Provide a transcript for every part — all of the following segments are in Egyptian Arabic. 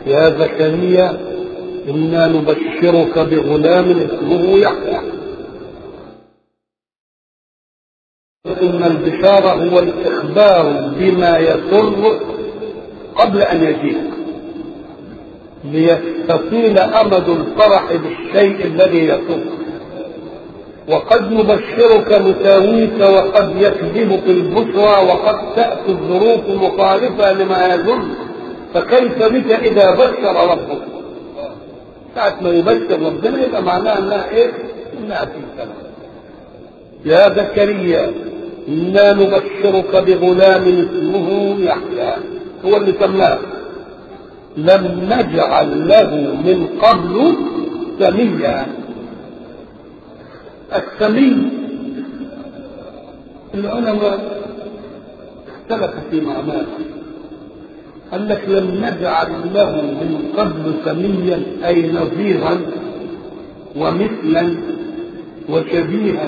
يا زكريا إنا نبشرك بغلام اسمه يحيى إن البشارة هو الإخبار بما يسر قبل أن يجيء ليستطيل أمد الفرح بالشيء الذي يسر وقد نبشرك مساويك وقد يكذب في البشرى وقد تأتي الظروف مخالفة لما يظن فكيف بك إذا بشر ربك ساعة ما يبشر ربنا يبقى معناها انها ايه؟ انها في سلام. يا زكريا انا نبشرك بغلام اسمه يحيى هو اللي سماه لم نجعل له من قبل سميا السمي العلماء اختلفوا في معناه قال لك لم نجعل له من قبل سميا اي نظيرا ومثلا وشبيها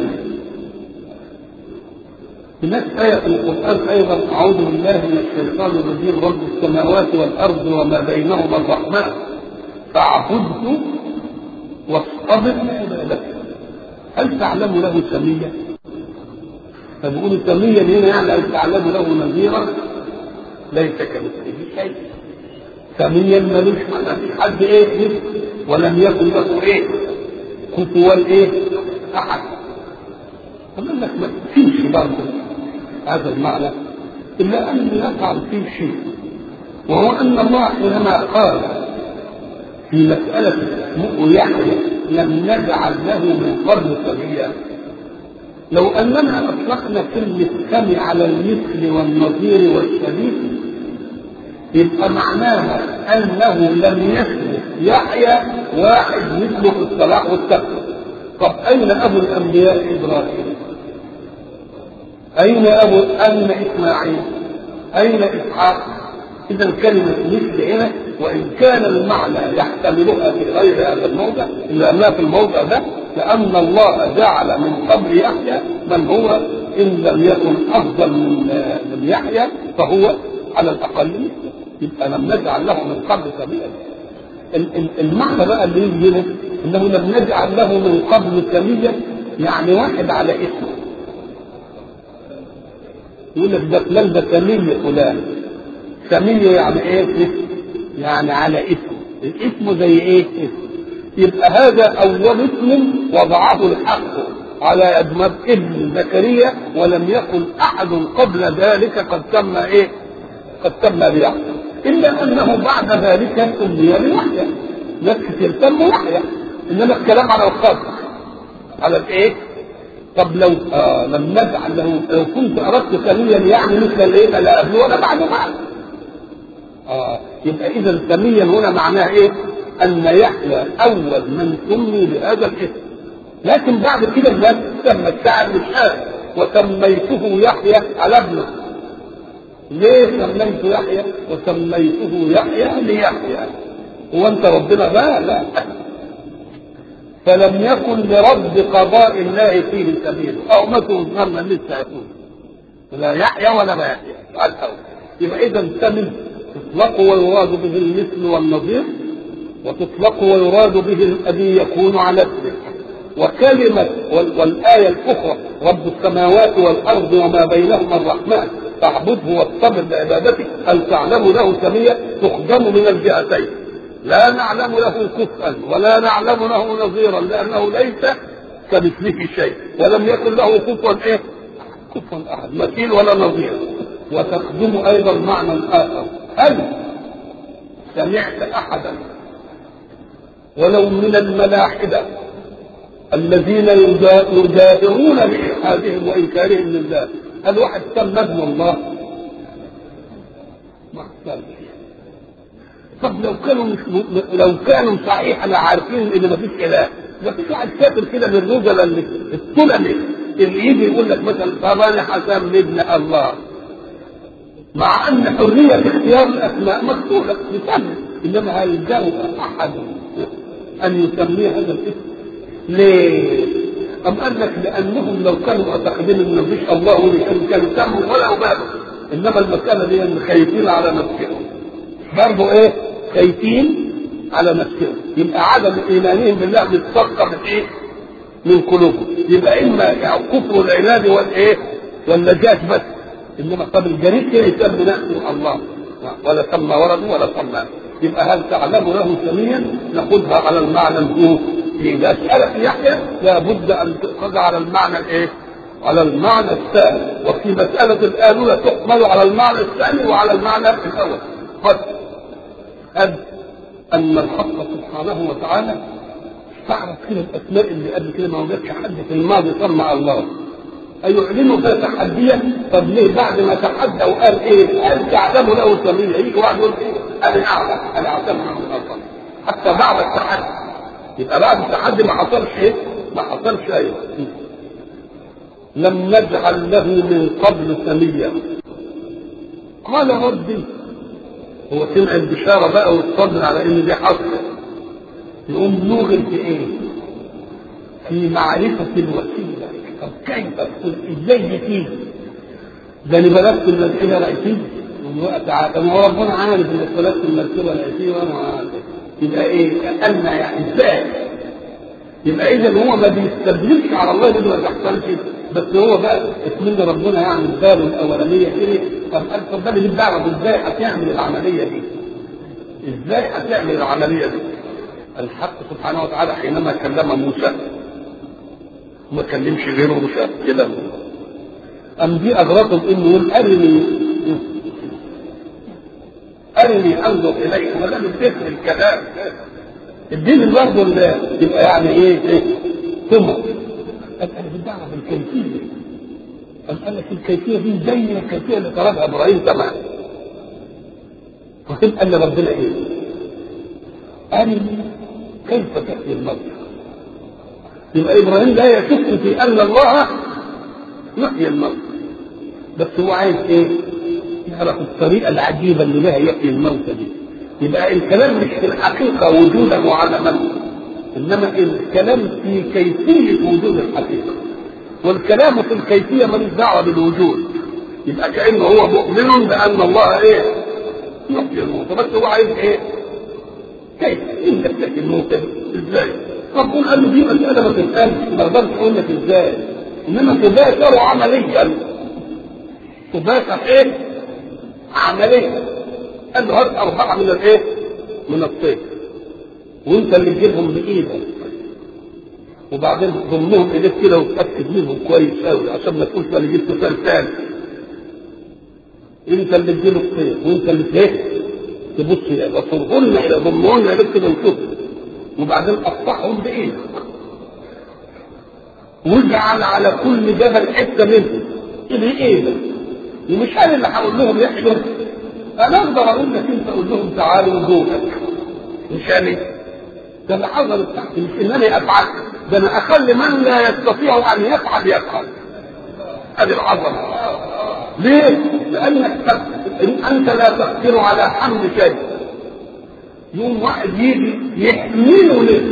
هناك آية في القرآن أيضا أعوذ بالله من الشيطان الرجيم رب السماوات والأرض وما بينهما الرحمن فاعبده واصطبر لعبادته هل تعلم له سميا؟ فبيقولوا سميا هنا يعني هل تعلم له نذيرا؟ ليس كمثله شيء سميا ملوش ما فيش حد ايه مثل ولم يكن له ايه كفوا ايه احد فقال لك ما فيش برضه هذا المعنى الا ان يقع فيه شيء وهو ان الله حينما قال في مسألة اسمه يحيى لم نجعل له من قبل سبيلا لو اننا اطلقنا كلمة سمي على المثل والنظير والشبيه يبقى معناها انه لم يسلك يحيى واحد مثله في الصلاح والتقوى طب اين ابو الانبياء ابراهيم اين ابو اين اسماعيل اين اسحاق اذا كلمه مثل هنا وان كان المعنى يحتملها في غير هذا الموضع الا انها في الموضع ده لان الله جعل من قبل يحيى من هو ان لم يكن افضل من من يحيى فهو على الاقل مثله يبقى لم نجعل له من قبل سبيلا المعنى بقى اللي يجي هنا انه لم نجعل له من قبل سبيلا يعني واحد على اسمه يقول لك ده فلان ده سمية فلان سمية يعني ايه يعني على اسمه الاسم زي ايه اسم يبقى هذا اول اسم وضعه الحق على ادماب ابن زكريا ولم يكن احد قبل ذلك قد تم ايه قد تم بيحيى الا انه بعد ذلك سمي بيحيى ناس كتير سموا يحيى انما الكلام على الخاص على الايه طب لو آه لم نجعل له لو كنت اردت سميا يعني مثل الايه لا قبل ولا بعد بعد اه يبقى اذا سميا هنا معناه ايه ان يحيى اول من سمي بهذا الاسم لكن بعد كده الناس سمى الشعب مش وسميته يحيى على ابنه ليه سميت يحيى وسميته يحيى ليحيى هو انت ربنا بقى لا فلم يكن لرد قضاء الله فيه سبيل او ما تظن لسه يكون لا يحيى ولا ما يحيى الاول يبقى اذا سمي تطلق ويراد به المثل والنظير وتطلق ويراد به الذي يكون على اسمه وكلمة والآية الأخرى رب السماوات والأرض وما بينهما الرحمن فاعبده واصطبر لعبادته هل تعلم له سمية تخدم من الجهتين لا نعلم له كفءا ولا نعلم له نظيرا لأنه ليس كمثله شيء ولم يكن له كفوا ايه؟ كفوا أحد مثيل ولا نظير وتخدم أيضا معنى آخر هل سمعت أحدا ولو من الملاحدة الذين يجادرون بإلحادهم وإنكارهم لله هل واحد سمى ابن الله؟ ما سمى طب لو كانوا مش لو كانوا صحيح عارفين ان مفيش اله ما فيش واحد كافر كده من الرجل اللي السلمي اللي يجي يقول لك مثلا طب انا حسام ابن الله مع ان حريه اختيار الاسماء مكتوبه يسمى انما هل جاء احد ان يسميه هذا الاسم ليه؟ أم قال لك لأنهم لو كانوا معتقدين إن مفيش الله ولكن كانوا سموا ولا أبالوا إنما المسألة دي إن خايفين على نفسهم برضه إيه؟ خايفين على نفسهم يبقى عدم ايمانهم بالله متفقه من ايه؟ من قلوبهم يبقى اما يعني كفر العناد والايه؟ والنجاة بس انما طب الجريء كده يسمى نفسه الله ولا سمى ولده ولا سمى يبقى هل تعلم له سميا ناخذها على المعنى الهو في مسألة يحيى لابد أن تؤخذ على المعنى الإيه؟ على المعنى الثاني وفي مسألة الآلولة تحمل على المعنى الثاني وعلى المعنى الأول قد قد أن الحق سبحانه وتعالى استعرض كده الأسماء اللي قبل كده ما وجدش حد في الماضي صار مع الله أيعلنوا فيها تحديا طب ليه بعد ما تحدى وقال إيه؟ قال تعلم له سميا يجي واحد يقول إيه؟ أنا أعلم أنا أعتمد من الله حتى بعد التحدي يبقى بعد التحدي ما حصلش ايه؟ ما حصلش ايه؟ لم نجعل له من قبل سميا قال ربي هو سمع البشاره بقى واتصدر على ان دي حصلت يقوم نوغل في ايه؟ في معرفة الوسيلة طب كيف تكون ازاي تيجي؟ ده انا بلغت المركبة لقيتيه من وقت عاد ما هو ربنا عارف انك بلغت المركبة لقيتيه وانا عارف يبقى ايه؟ أن يعني ازاي؟ يبقى اذا هو ما بيستدلش على الله انه ما تحصلش بس هو بقى اتمنى ربنا يعني باله الاولانيه كده طب قال طب ده بعرف ازاي هتعمل العمليه دي؟ ازاي هتعمل العمليه دي؟ الحق سبحانه وتعالى حينما كلم موسى ما كلمش غيره موسى كده أم دي أغرقهم إنه يقول أرني أرني أنظر إليك ما دام الذكر الكلام الدين برضه اللي يبقى يعني إيه إيه ثم قال أنا بدي أعرف الكيفية قال قال لك الكيفية دي زي الكيفية اللي طلبها إبراهيم تمام فكيف قال ربنا إيه؟ أرني كيف تأتي الموت يبقى إبراهيم لا يشك في أن الله يحيي الموت بس هو عايز إيه؟ يعرف الطريقة العجيبة اللي بها يحيي الموت دي يبقى الكلام مش في الحقيقة وجودا وعدما إنما الكلام في كيفية وجود الحقيقة والكلام في الكيفية ملوش دعوة بالوجود يبقى كأنه هو مؤمن بأن الله إيه؟ يحيي الموت بس هو عايز إيه؟ كيف؟ إنك تحيي الموت إزاي؟ ربنا قال له دي مسألة ما تسألش ما اقدرش اقول لك ازاي انما تباشر عمليا تباشر ايه؟ عمليا قال له هات أربعة من الايه؟ من الطير وانت اللي تجيبهم بايدك وبعدين ضمهم ايديك كده وتاكد منهم كويس قوي عشان ما تقولش انا جبت طير ثاني انت اللي تجيب الطير وانت اللي ايه؟ تبص الى صرهن الى ضمهن ايديك كده وشوفهم وبعدين قطعهم بايدك واجعل على كل جبل حته منهم بايدك ومش انا اللي هقول لهم يحلوا انا اقدر اقول لك انت قول لهم تعالوا دونك مش انا ده اللي حصل التحت مش انني افعل ده انا اخلي من لا يستطيع ان يفعل يفعل هذه العظمه ليه؟ لانك انت لا تقدر على حمل شيء يوم واحد يجي يحمله لك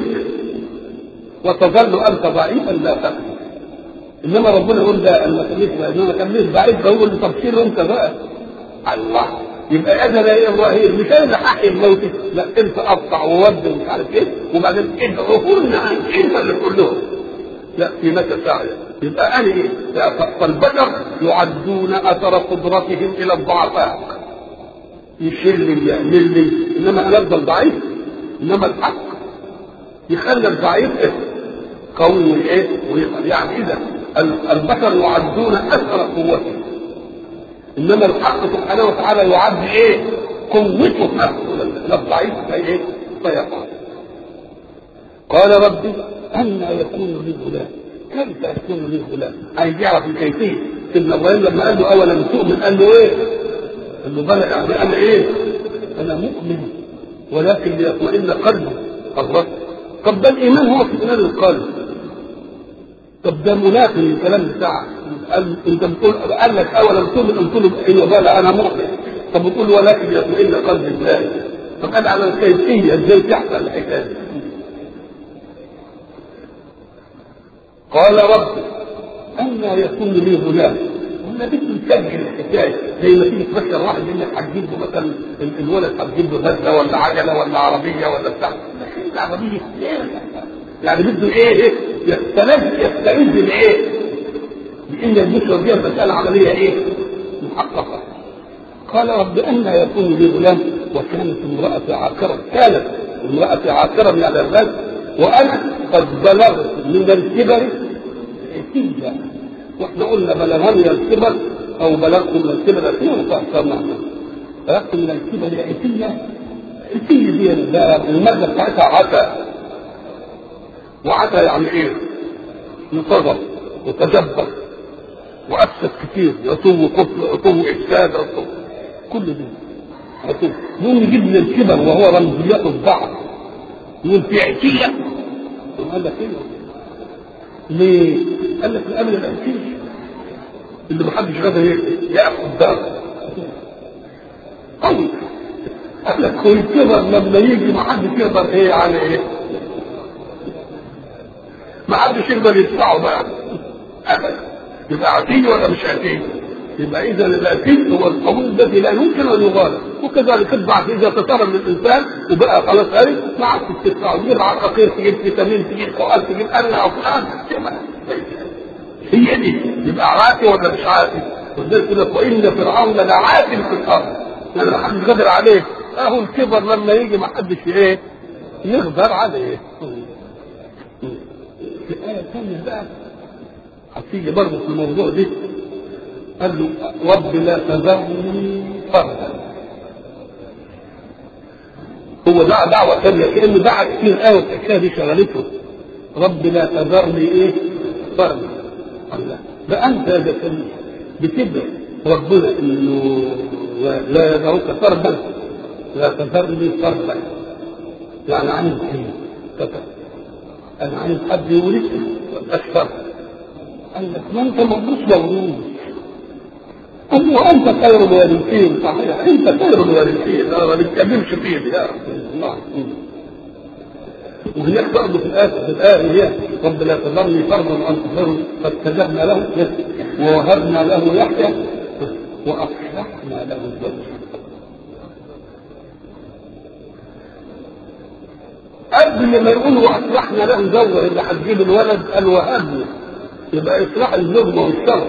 وتظل انت ضعيفا لا تقدر انما ربنا يقول ده انا خليك انما خليك ضعيف بقول له طب شيل انت بقى الله يبقى انا يا ابراهيم مش انا اللي هحيي الموت لا انت قطع وود ومش عارف ايه وبعدين ادعوهن انت اللي تقول لهم لا في متى ساعه يبقى انا ايه فالبشر يعدون اثر قدرتهم الى الضعفاء يشيل لي يعمل لي انما انا افضل ضعيف انما الحق يخلي الضعيف إيه؟ قوي ايه ويقدر يعني اذا البشر يعدون اثر قوتهم انما الحق سبحانه وتعالى يعد ايه قوته نفسه الضعيف ايه فيقع قال ربي أن يكون لي غلام كيف يكون لي غلام عايز يعرف الكيفيه سيدنا ابراهيم لما قال له اولم تؤمن قال له ايه قال له بلى يعني انا ايه انا مؤمن ولكن ليطمئن قلبي الله طب ده الايمان هو في ايمان القلب طب ده منافي للكلام بتاعك قال انت بتقول قال لك اولم تؤمن قلت له ايوه بلى انا مؤمن طب بتقول ولكن يطمئن قلبي ازاي طب قال على الكيفيه ازاي تحصل الحكايه دي قال رب أن يكون لي غلام ولا بده يسجل الحكايه زي ما تيجي تفكر واحد انك هتجيب له مثلا ال- الولد هتجيب له غزه ولا عجله ولا عربيه ولا بتاع لكن العربيه يعني بده ايه ايه يستلذ يستلذ بايه؟ بان البشرى دي مساله عمليه ايه؟ محققه قال رب أن يكون لي غلام وكانت امرأتي عاقرة كانت امرأتي عاقرة من الأولاد وأنا قد بلغت من الكبر عتيا واحنا قلنا بلغني الكبر أو بلغت من الكبر عتيا فأخرنا بلغت من الكبر عتيا عتيا دي ده المادة بتاعتها عتا وعتا يعني إيه؟ ينتظر وتدبر وأفسد كتير يطوب قتل يطوب إفساد يطوب كل ده يطوب يقوم يجيب لنا الكبر وهو رمزيات الضعف يقول في عتية قال لك ايه ليه؟ قال لك الامن العتية اللي محدش غدا ياخد ده قوي قال لك هو الكبر لما يجي محدش يقدر ايه على ايه؟ محدش يقدر يدفعه بقى ابدا يبقى عتي ولا مش عتي؟ يبقى اذا العتي هو القبول الذي لا يمكن ان يغالب وكذلك الضعف اذا تطرد من الانسان وبقى خلاص قال ما عادش تدفع تجيب عقاقير تجيب فيتامين تجيب قوات تجيب امنه او فلان هي دي يبقى عاتي ولا مش عاتي؟ ولذلك يقول لك وان فرعون لعاتي في الارض يعني ما حدش قادر عليه اهو الكبر لما يجي ما حدش ايه يقدر عليه في آية ثانية بقى هتيجي برضه في الموضوع دي قال له رب لا تذرني فردا هو دعا دعوة ثانية كأنه دعا كتير قوي الحكاية دي شغلته رب لا تذرني ايه فردا الله ده انت يا زكريا بتدعي ربنا انه لا يدعوك فردا لا تذرني فردا يعني عايز ايه كتب انا عايز حد يورثني اشفر قال لك ما انت مبروس مولود قال له وانت خير الوارثين صحيح انت خير الوارثين انا ما بتكلمش فيه يا رب الله وهناك برضه في الآية في الآية هي رب لا تذرني فردا وأنت خير فاستجبنا له ووهبنا له يحيى وأصلحنا له الزوج قبل ما يقولوا واصلحنا له زوجه اللي هتجيب الولد قال وهبنا يبقى اصلاح الزوج ما هو الشرط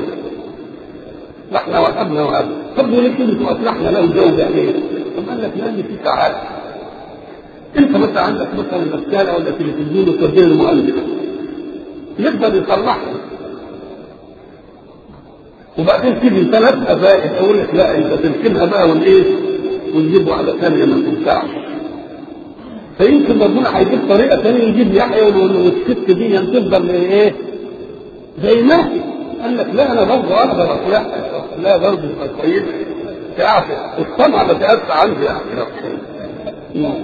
احنا وهبنا وهبنا طب ليه كلمه واصلحنا له زوجه يعني ايه؟ طب قال لك لان في ساعات انت مثلا عندك مثلا مسكانه ولا تلفزيون وتوديه المؤلف يقدر يصلحها وبعدين تيجي ثلاث افائد اقول لك لا انت تركنها بقى والايه ونجيب واحده ثانيه ما تنفعش فيمكن ربنا هيجيب طريقه ثانيه يجيب يحيى والست دي تفضل ايه زي ما هي قال لك لا انا برضه اقدر اصلحها لا برضه كويس تعرف الطمع بتأثر عندي يعني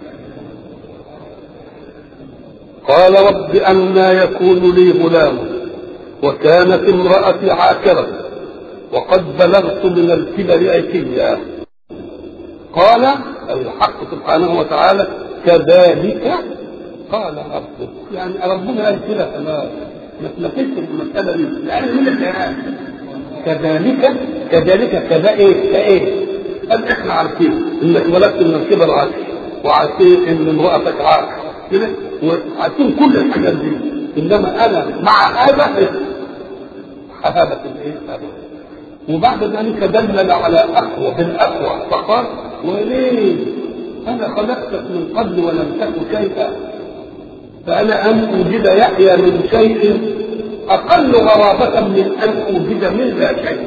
قال رب أنى يكون لي غلام وكانت امرأتي عاكرة وقد بلغت من الكبر عتيا قال الحق سبحانه وتعالى كذلك قال ربك يعني ربنا قال كده فما ما تناقشش المسألة دي يعني من الكلام كذلك كذلك كذا ايه كايه قال احنا عارفين انك ولدت من الكبر عاكر وعارفين ان امرأتك عاكر كده وعارفين كل الحاجات دي انما انا مع هذا هذا الايه وبعد ذلك دلل على اقوى بالاقوى فقال وليه انا خلقتك من قبل ولم تك شيئا فانا ان اوجد يحيى من شيء اقل غرابه من ان اوجد من لا شيء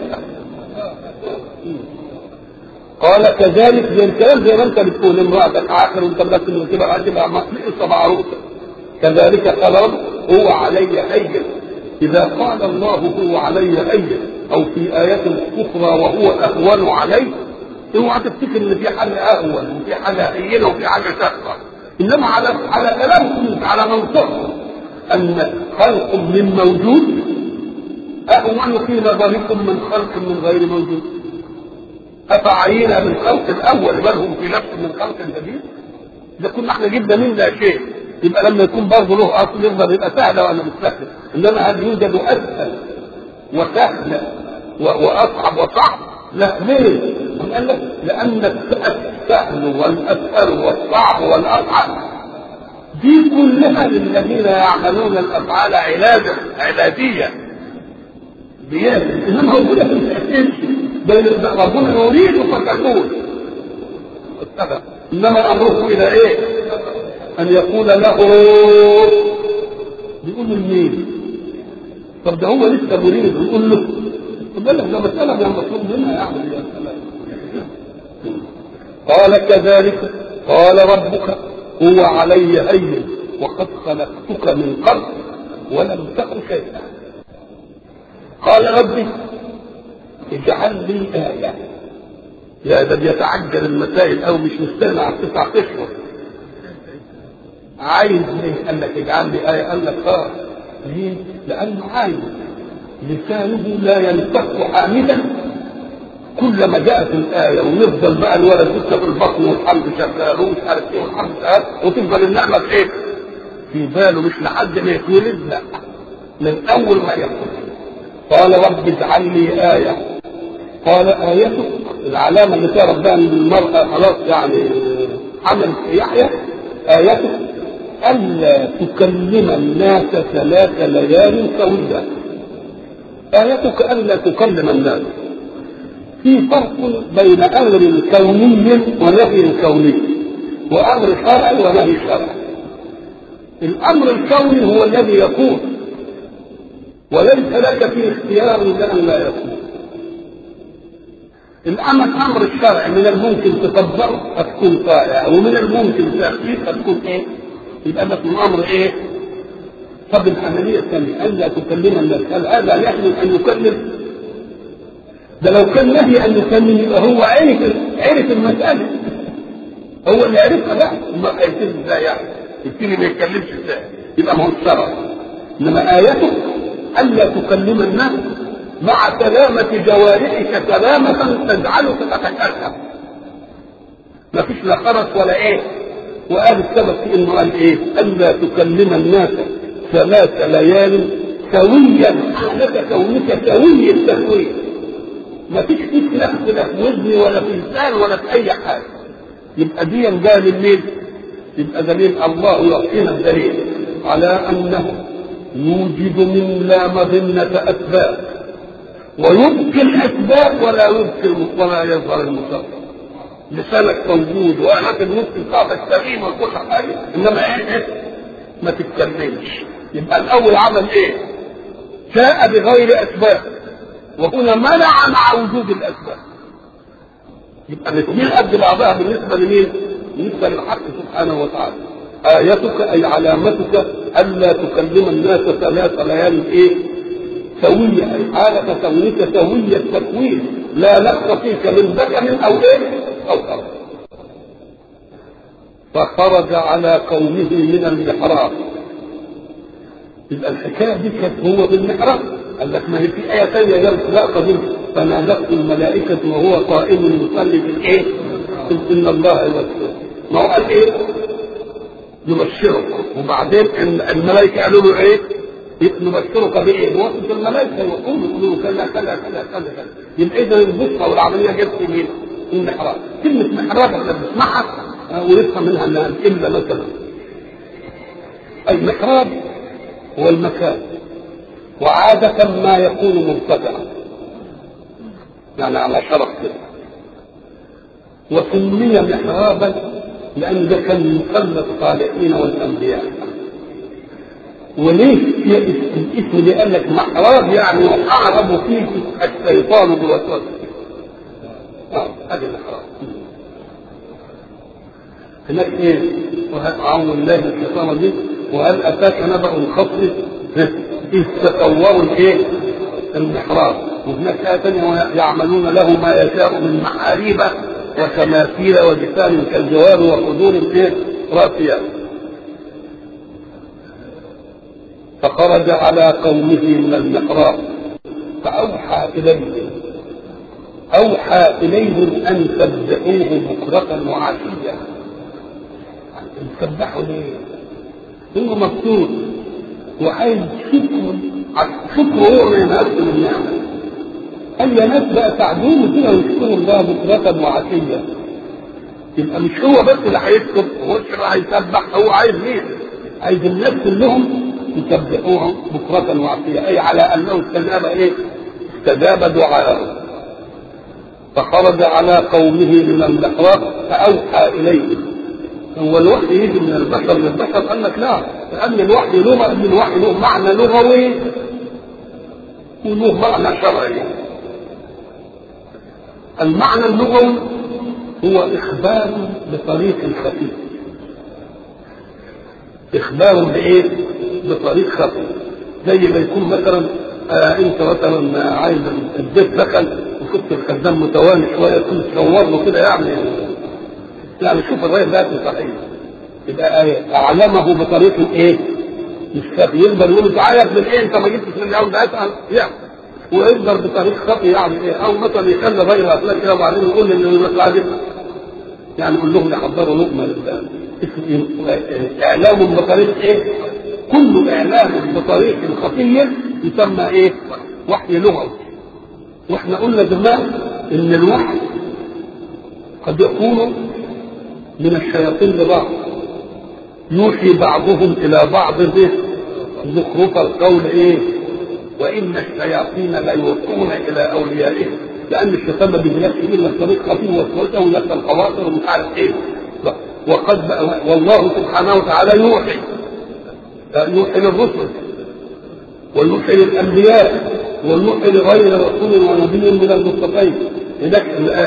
قال كذلك زي الكلام زي ما انت بتقول امرأتك عاقر وانت بدك من كده هتبقى مقلقصة معروفة كذلك قال رب هو علي هين إذا قال الله هو علي هين أو في آيات أخرى وهو أهون علي اوعى تفتكر ان في حاجه اهون وفي حاجه هينه وفي حاجه شاقه انما على على كلامكم على منطقكم ان خلق من موجود اهون في نظركم من خلق من غير موجود افعينا بالخلق الاول بل هم في نفس من خلق جديد اذا كنا احنا جبنا من لا شيء يبقى لما يكون برضه له اصل يقدر يبقى سهله ولا مش سهله انما هل يوجد اسهل وسهل واصعب وصعب لا ليه؟ قال لك لان السهل والاسهل والصعب والاصعب دي كلها للذين يعملون الافعال علاجا علاجيه بيان انما هو كده بل ربنا يريد فتكون اتفق انما امره الى ايه؟ ان يقول له بيقول لمين؟ طب ده هو لسه مريد ويقول له طب قال لك ده مساله ده مطلوب منها يعمل يا سلام قال كذلك قال ربك هو علي هين وقد خلقتك من قبل ولم تك شيئا قال ربي اجعل لي آية يا ده بيتعجل المسائل أو مش مستنى على تسعة أشهر عايز ليه؟ قال لك اجعل لي آية قال لك اه ليه؟ لأنه عايز لسانه لا ينفك حامدا كلما جاءت الآية ونفضل بقى الولد لسه في البطن والحمد شغال ومش عارف ايه والحمد شغال وتفضل النعمة في ايه؟ في باله مش لحد ما يتولد لا من أول ما يخرج قال رب اجعل لي آية قال آيتك العلامة اللي فيها ربها ان المرأة خلاص يعني حملت يحيى آيتك ألا تكلم الناس ثلاث ليال سويا آيتك ألا تكلم الناس في فرق بين أمر كوني ونهي كوني وأمر شرعي ونهي شرعي الأمر الكوني هو الذي يكون وليس لك في اختيار لأن لا يكون الأمر أمر الشرع من الممكن تطبقه فتكون طائع ومن الممكن تأخير فتكون إيه؟ يبقى ده اسمه أمر إيه؟ طب العملية الثانية ألا تكلم الناس هل هذا يحمل أن يكلم؟ ده لو كان نهي أن يكلم يبقى هو عرف عرف المسألة هو اللي عرفها بقى ما هيتم ازاي يعني يبتدي ما يتكلمش ازاي يبقى ما هو الشرع انما ايته الا تكلم الناس مع سلامة جوارحك سلامة تجعلك تتكلم ما فيش لا خرس ولا ايه وقال السبب في انه قال ايه الا تكلم الناس ثلاث ليال سويا حالة كونك سوي التسوية ما فيش فيك لا لا في وزن ولا في لسان ولا في اي حاجه يبقى دي جاء منين؟ يبقى دليل الله يعطينا الدليل على انه يوجد من لا مظنة اسباب ويبقي الاسباب ولا يبقي ولا يظهر المسبب لسانك موجود وآلات النطق بتاعتك سليمة وكل حاجة إنما إيه إيه؟ ما تتكلمش يبقى الأول عمل إيه؟ جاء بغير أسباب وهنا منع مع وجود الاسباب يبقى الاثنين قد بعضها بالنسبه لمين؟ بالنسبه للحق سبحانه وتعالى آيتك أي علامتك ألا تكلم الناس ثلاث ليال إيه؟ سوية أي حالة كونك سوية التكوين لا نقص فيك من ذكر أو إيه؟ أو أرض فخرج على قومه من المحراب يبقى الحكاية دي كانت هو بالمحراب قال لك ما هي في آية ثانية جابت لا قديم فنادته الملائكة وهو قائم يصلي في الإيه؟ إن الله يبشرك ما هو قال إيه؟ يبشرك وبعدين الملائكة قالوا له إيه؟ نبشرك بإيه؟ وصف الملائكة يقولوا يقولوا له كذا كذا كذا كذا كذا يبقى إذا البشرى والعملية جت في مين؟ المحراب كلمة محراب احنا بنسمعها ونفهم منها انها القبلة مثلا المحراب هو المكان وعادة ما يكون مرتفعا يعني على شرف كده وسمي محرابا لأن ده كان مخلف الصالحين والأنبياء وليه الاسم اللي قال لك محراب يعني يحارب فيه الشيطان بوسوسه اه هذه المحراب هناك ايه وأعوذ الله من الشيطان الرجيم وهل أتاك نبأ الخصم إذ تطوروا الايه؟ المحراب وهناك آية ثانية يعملون له ما يشاء من محاريب وتماثيل وجفان كالجواب وقدور الايه؟ راسيات فخرج على قومه من المحراب فأوحى إليهم أوحى إليهم أن سبحوه بكرة وعشية تسبحوا ليه؟ هو مبسوط وعايز شكر شكر هو ما ينقص من النعمة قال يا ناس بقى ساعدوني كده واشكروا الله بكرة وعشية يبقى مش هو بس اللي هيسكت هو اللي هيسبح هو عايز مين؟ عايز الناس كلهم يسبحوه بكرة وعشية أي على أنه استجاب إيه؟ استجاب دعاءه فخرج على قومه من المحراب فأوحى إليهم هو الوحي يجي من البشر للبشر قال لك لا لأن الوحي له أن الوحي له معنى لغوي وله معنى شرعي المعنى اللغوي هو إخبار بطريق خفي إخبار بإيه؟ بطريق خفي زي ما يكون مثلا آه أنت مثلا عايز البيت دخل وشفت الخدام متواني شوية كنت تصور له كده يعني يعني شوف الراجل ده صحيح يبقى آه أعلمه بطريق إيه؟ مش خفي يقدر يقول تعالى يا ابن ايه انت ما جبتش من الاول ده اسال يعني ويقدر بطريق خفي يعني ايه او مثلا يخلي الراجل افلاك كده وبعدين يقول ان مثل عايز يعني يقول لهم يحضروا لقمه اعلام بطريق ايه؟ كل اعلام بطريق خفي يسمى ايه؟ وحي لغوي واحنا قلنا زمان ان الوحي قد يكون من الشياطين لبعض يوحي بعضهم الى بعض به زخرف القول ايه وان الشياطين ليوحون الى اوليائهم لان الشيطان ما بيجيلكش الا طريق خفيف وسوسه ويدخل الخواطر ومش عارف ايه وقد بقى والله سبحانه وتعالى يوحي يوحي للرسل ويوحي للانبياء ويوحي لغير رسول ونبي من المصطفين هناك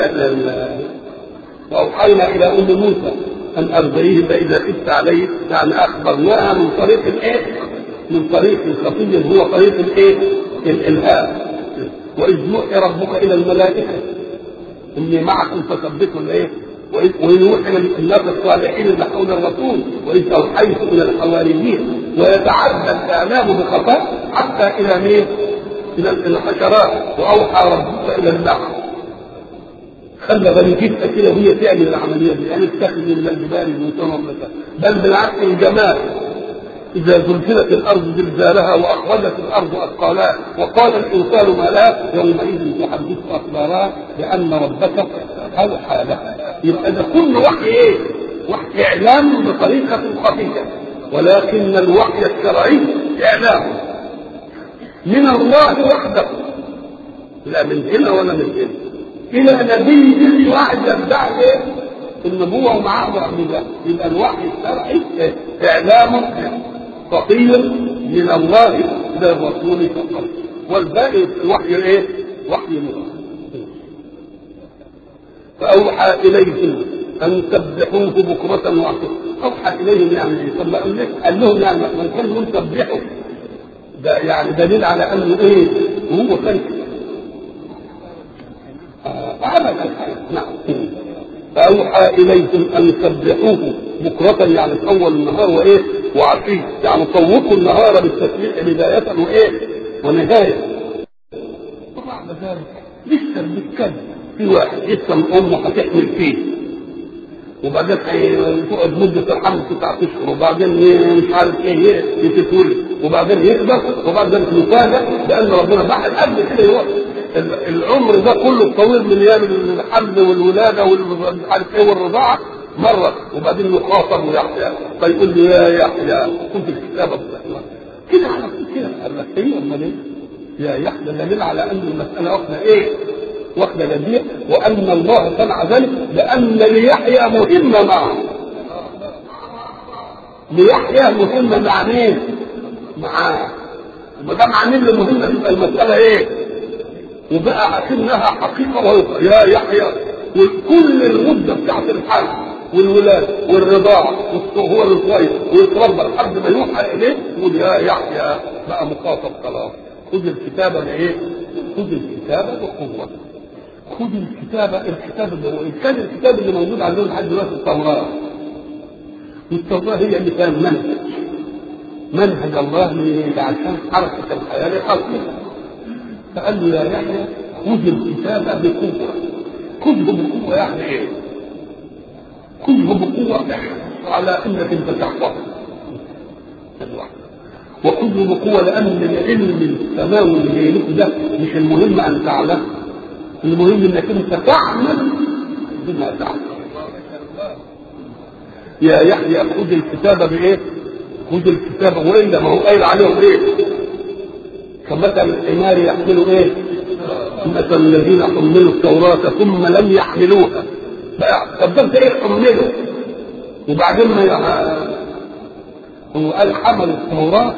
واوحينا الى ام موسى ان ارضعيه فاذا خفت عليه يعني اخبرناها من طريق الايه؟ من طريق خفي هو طريق الايه؟ الالهام واذ يوحي ربك الى الملائكه اني معكم فثبتوا الايه؟ وإذ يوحي الناس الصالحين اللي حول الرسول وإذ أوحيت إلى الحواريين ويتعدى الإعلام بخفاء حتى إلى مين؟ إلى الحشرات وأوحى ربك إلى النحل خلى بني جدة كده وهي تعمل العملية دي يعني تتخذ من الجبال بيوتهم مكان بل بالعكس الجمال إذا زلزلت الأرض زلزالها وأخرجت الأرض أثقالها وقال الإنسان ما لا يومئذ تحدث أخبارها بأن ربك أوحى لها يبقى ده كل وحي إيه؟ وحي إعلام بطريقة خفية ولكن الوحي الشرعي إعلام من الله وحده لا من هنا ولا من هنا الى نبي واحد يدعي ايه؟ النبوه ومعاه معجزات يبقى الوحي الشرعي اعلام خطير من الله للرسول فقط والباقي الوحي الايه؟ وحي الله فاوحى اليهم ان سبحوه بكره وعصيا اوحى اليهم يعني ايه؟ طب قال لهم يعني ما كانوا سبحوا ده يعني دليل على انه ايه؟ هو كان عمل نعم فأوحى إليهم أن سبحوه بكرة يعني في أول النهار وإيه وعشية يعني طوقوا النهار بالتسبيح بداية وإيه ونهاية وبعد ذلك لسه بيتكلم في واحد لسه أمه هتحمل فيه وبعدين تقعد مدة الحمل تسعة أشهر وبعدين مش عارف إيه يتتولد وبعدين يكبر وبعدين يفاجأ بأن ربنا بعد قبل كده يروح العمر ده كله الطويل من ايام الحمل والولاده والمش عارف ايه والرضاعه مره وبعدين يخاطب ويحيى فيقول له يا يحيى كنت في كتابك كده على كده قال لك ايه امال ايه؟ يا يحيى دليل على ان المساله واخده ايه؟ واخده جديه وان الله صنع ذلك لان ليحيى مهمه معه ليحيى مهمه مع مين؟ معاه وما دام عامل له مهمه تبقى المساله ايه؟ وبقى اكنها حقيقه ويقع يا يحيى وكل المده بتاعت الحمل والولاده والرضاعه والصهور الكويس ويتربى لحد ما يوحى اليه يقول يا يحيى بقى مخاطب خلاص خذ الكتابه بايه؟ خذ الكتابه بقوه خذ الكتابه الكتاب اللي هو كان الكتاب اللي موجود عندنا لحد دلوقتي التوراه والتوراه هي اللي كان منهج منهج الله عشان حركه الحياه لخلقها فقال له يا يحيى خذ الكتاب بقوة خذه بقوة يعني ايه؟ خذه بقوة على انك انت تحفظ وخذه بقوة لأن العلم السماوي اللي جاي لكم ده مش المهم أن تعلم المهم انك انت تعمل بما تعمل يا يحيى خذ الكتاب بايه؟ خذ الكتاب والا ما هو قايل عليهم ايه؟ كمثل الحمار يحملوا ايه؟ مثل الذين حملوا التوراة ثم لم يحملوها طب ده ايه حملوا وبعدين ما يح... هو قال حمل التوراة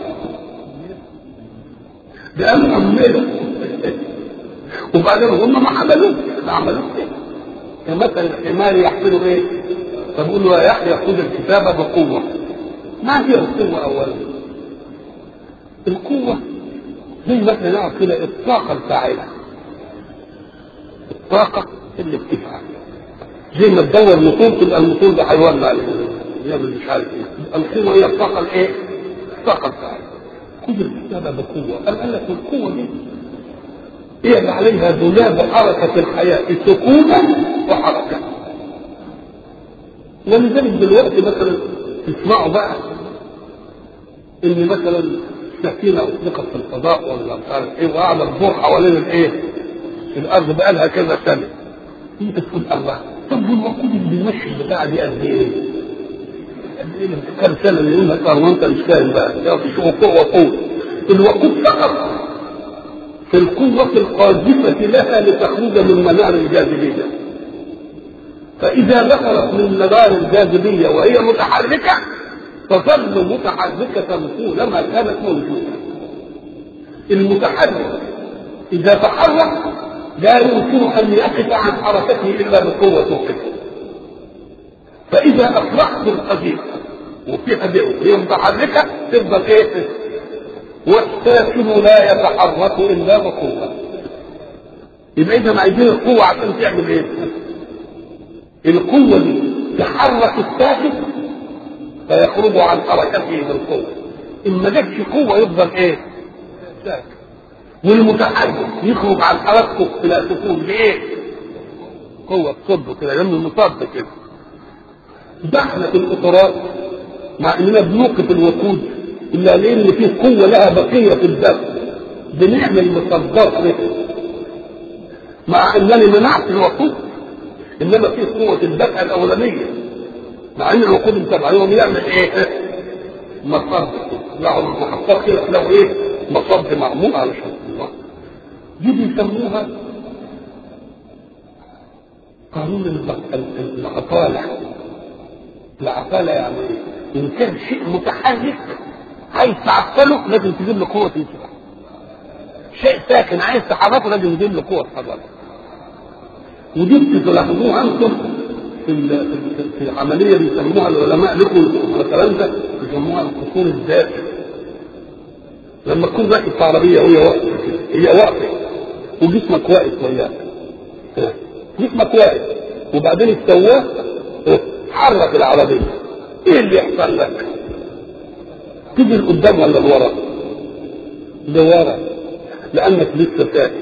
ده قال حملوا وبعدين هم ما حملوش ما عملوش ايه كمثل الحمار يحملوا ايه فبقول له يا يحيى خذ الكتاب بقوة ما هي القوة أولا القوة زي ما احنا نعرف كده الطاقة الفاعلة الطاقة اللي بتفعل زي ما تدور موتور تبقى الموتور ده هيولع يعمل مش عارف ايه القوة هي الطاقة الايه؟ الطاقة الفاعلة خذ الكتاب بقوة قال قال لك القوة دي هي اللي عليها دولاب حركة الحياة سكونا وحركة ولذلك دلوقتي مثلا تسمعوا بقى ان مثلا سفينه اطلقت في الفضاء ولا مش عارف ايه وقاعده تدور حوالين الايه؟ الارض بقى لها كذا سنه. انت تقول الله طب والوقود اللي بيمشي البتاع دي قد ايه؟ قد ايه كم سنه اللي يقول لك اه وانت مش فاهم بقى يا في وقوع وقود الوقود فقط في القوة القاذفة لها لتخرج من منار الجاذبية فإذا دخلت من منار الجاذبية وهي متحركة تظل متحركة طولما كانت موجودة المتحرك إذا تحرك لا يمكن أن يقف عن حركته إلا بقوة توقفه فإذا أصبحت القديمة وفيها بئر هي متحركة تفضل إيه؟ والساكن لا يتحرك إلا بقوة يبقى إذا عايزين القوة عشان تعمل إيه؟ القوة دي تحرك الساكن فيخرج عن حركته بالقوة إن ما جاتش قوة يفضل إيه؟ ساكن والمتحرك يخرج عن حركته إلى سكون لإيه؟ قوة تصده كده لأنه مصد كده ده احنا في القطارات مع اننا بنوقف الوقود الا لان في قوه لها بقيه في الدم بنعمل مصدات له مع انني منعت الوقود انما في قوه الدفع الاولانيه مع ان الوقود انت يوم يعمل ايه؟ مصد له المحطات كده له ايه؟ مصد معمول علشان الله دي بيسموها قانون العطاله العقالة يعني ايه؟ إن كان شيء متحرك عايز تعطله لازم تجيب له قوة تمسكه. شيء ساكن عايز تحركه لازم تجيب له قوة تحركه. ودي بتلاحظوها أنتم في في العملية بيسموها العلماء لكم الكلام ده بيسموها القصور الذاتي. لما تكون راكب في عربية وهي واقفة هي واقفة وجسمك واقف وياك. جسمك واقف وبعدين السواق حرك العربية ايه اللي يحصل لك تيجي لقدام ولا لورا لورا لانك لسه ساكن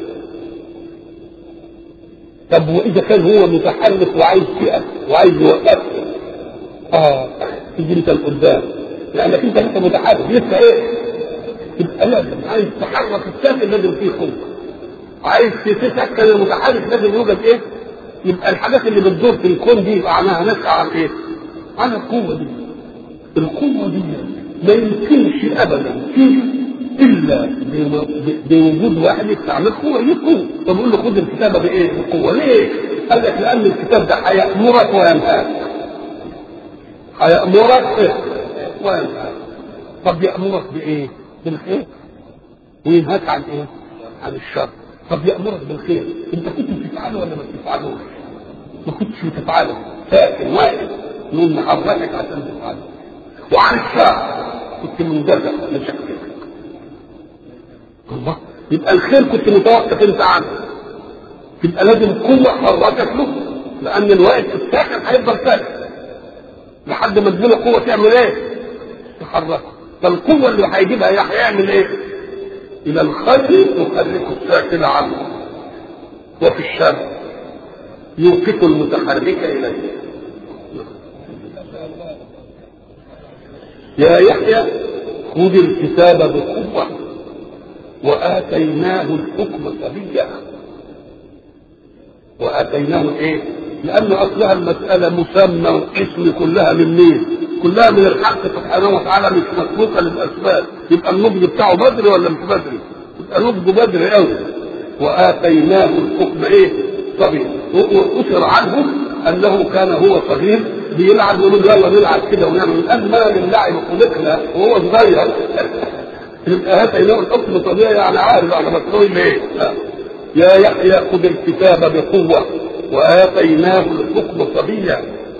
طب واذا كان هو متحرك وعايز يقف وعايز يوقف اه تيجي انت لقدام لانك انت لسه متحرك لسه ايه تبقى لازم عايز تحرك الساكن لازم فيه قوه عايز تسكن المتحرك لازم يوجد ايه يبقى الحاجات اللي بتدور في الكون دي يبقى عنها نسعى عن ايه؟ عن القوة دي. القوة دي ما يمكنش ابدا فيه الا بوجود واحد يستعمل قوة ليه قوة. فبقول له خد الكتابة بايه؟ بقوة، ليه؟ قال لك لأن الكتاب ده هيأمرك وينهاك. هيأمرك إيه؟ وينهاك. طب يأمرك بإيه؟ بالخير. وينهاك عن إيه؟ عن الشر. طب يأمرك بالخير انت كنت بتفعله ولا ما بتفعلوش ما كنتش بتفعله ساكن واقف نقول نحركك عشان تفعله وعن الشر كنت مندفع لشكلك الله يبقى الخير كنت متوقف انت عنه يبقى لازم قوة حركت له لأن الواقف الساكن هيفضل ساكن لحد ما تجيله قوة تعمل ايه؟ تحركه فالقوة اللي هيجيبها هيعمل ايه؟ إلى الخير يحرك الساكن عنه وفي الشر يوقف المتحرك إليه يا يحيى خذ الكتاب بقوة وآتيناه الحكم صبيا واتيناه ايه؟ لان اصلها المساله مسمى واسم كلها من مين؟ كلها من الحق سبحانه وتعالى مش مسبوقه للاسباب يبقى النضج بتاعه بدري ولا مش بدري؟ يبقى نضجه بدري قوي واتيناه الحكم ايه؟ صغير وأسر عنه انه كان هو صغير بيلعب يقول يلا نلعب كده ونعمل الان ما للعب خلقنا وهو صغير يبقى اتيناه الحكم طبيعي يعني عارف على مسؤول ليه؟ يا يحيى خذ الكتاب بقوه واتيناه الحكم صبيا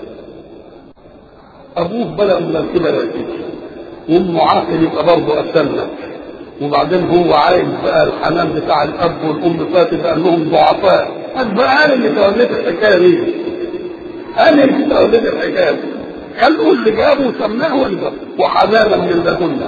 ابوه بلغ من الكبر والكبر وامه عاقل يبقى برضه اسلم وبعدين هو عايز بقى الحنان بتاع الاب والام فاتت لانهم ضعفاء قال بقى انا اللي توليت الحكايه دي انا اللي توليت الحكايه دي قال اللي جابه وسماه ولا وحنانا من لدنا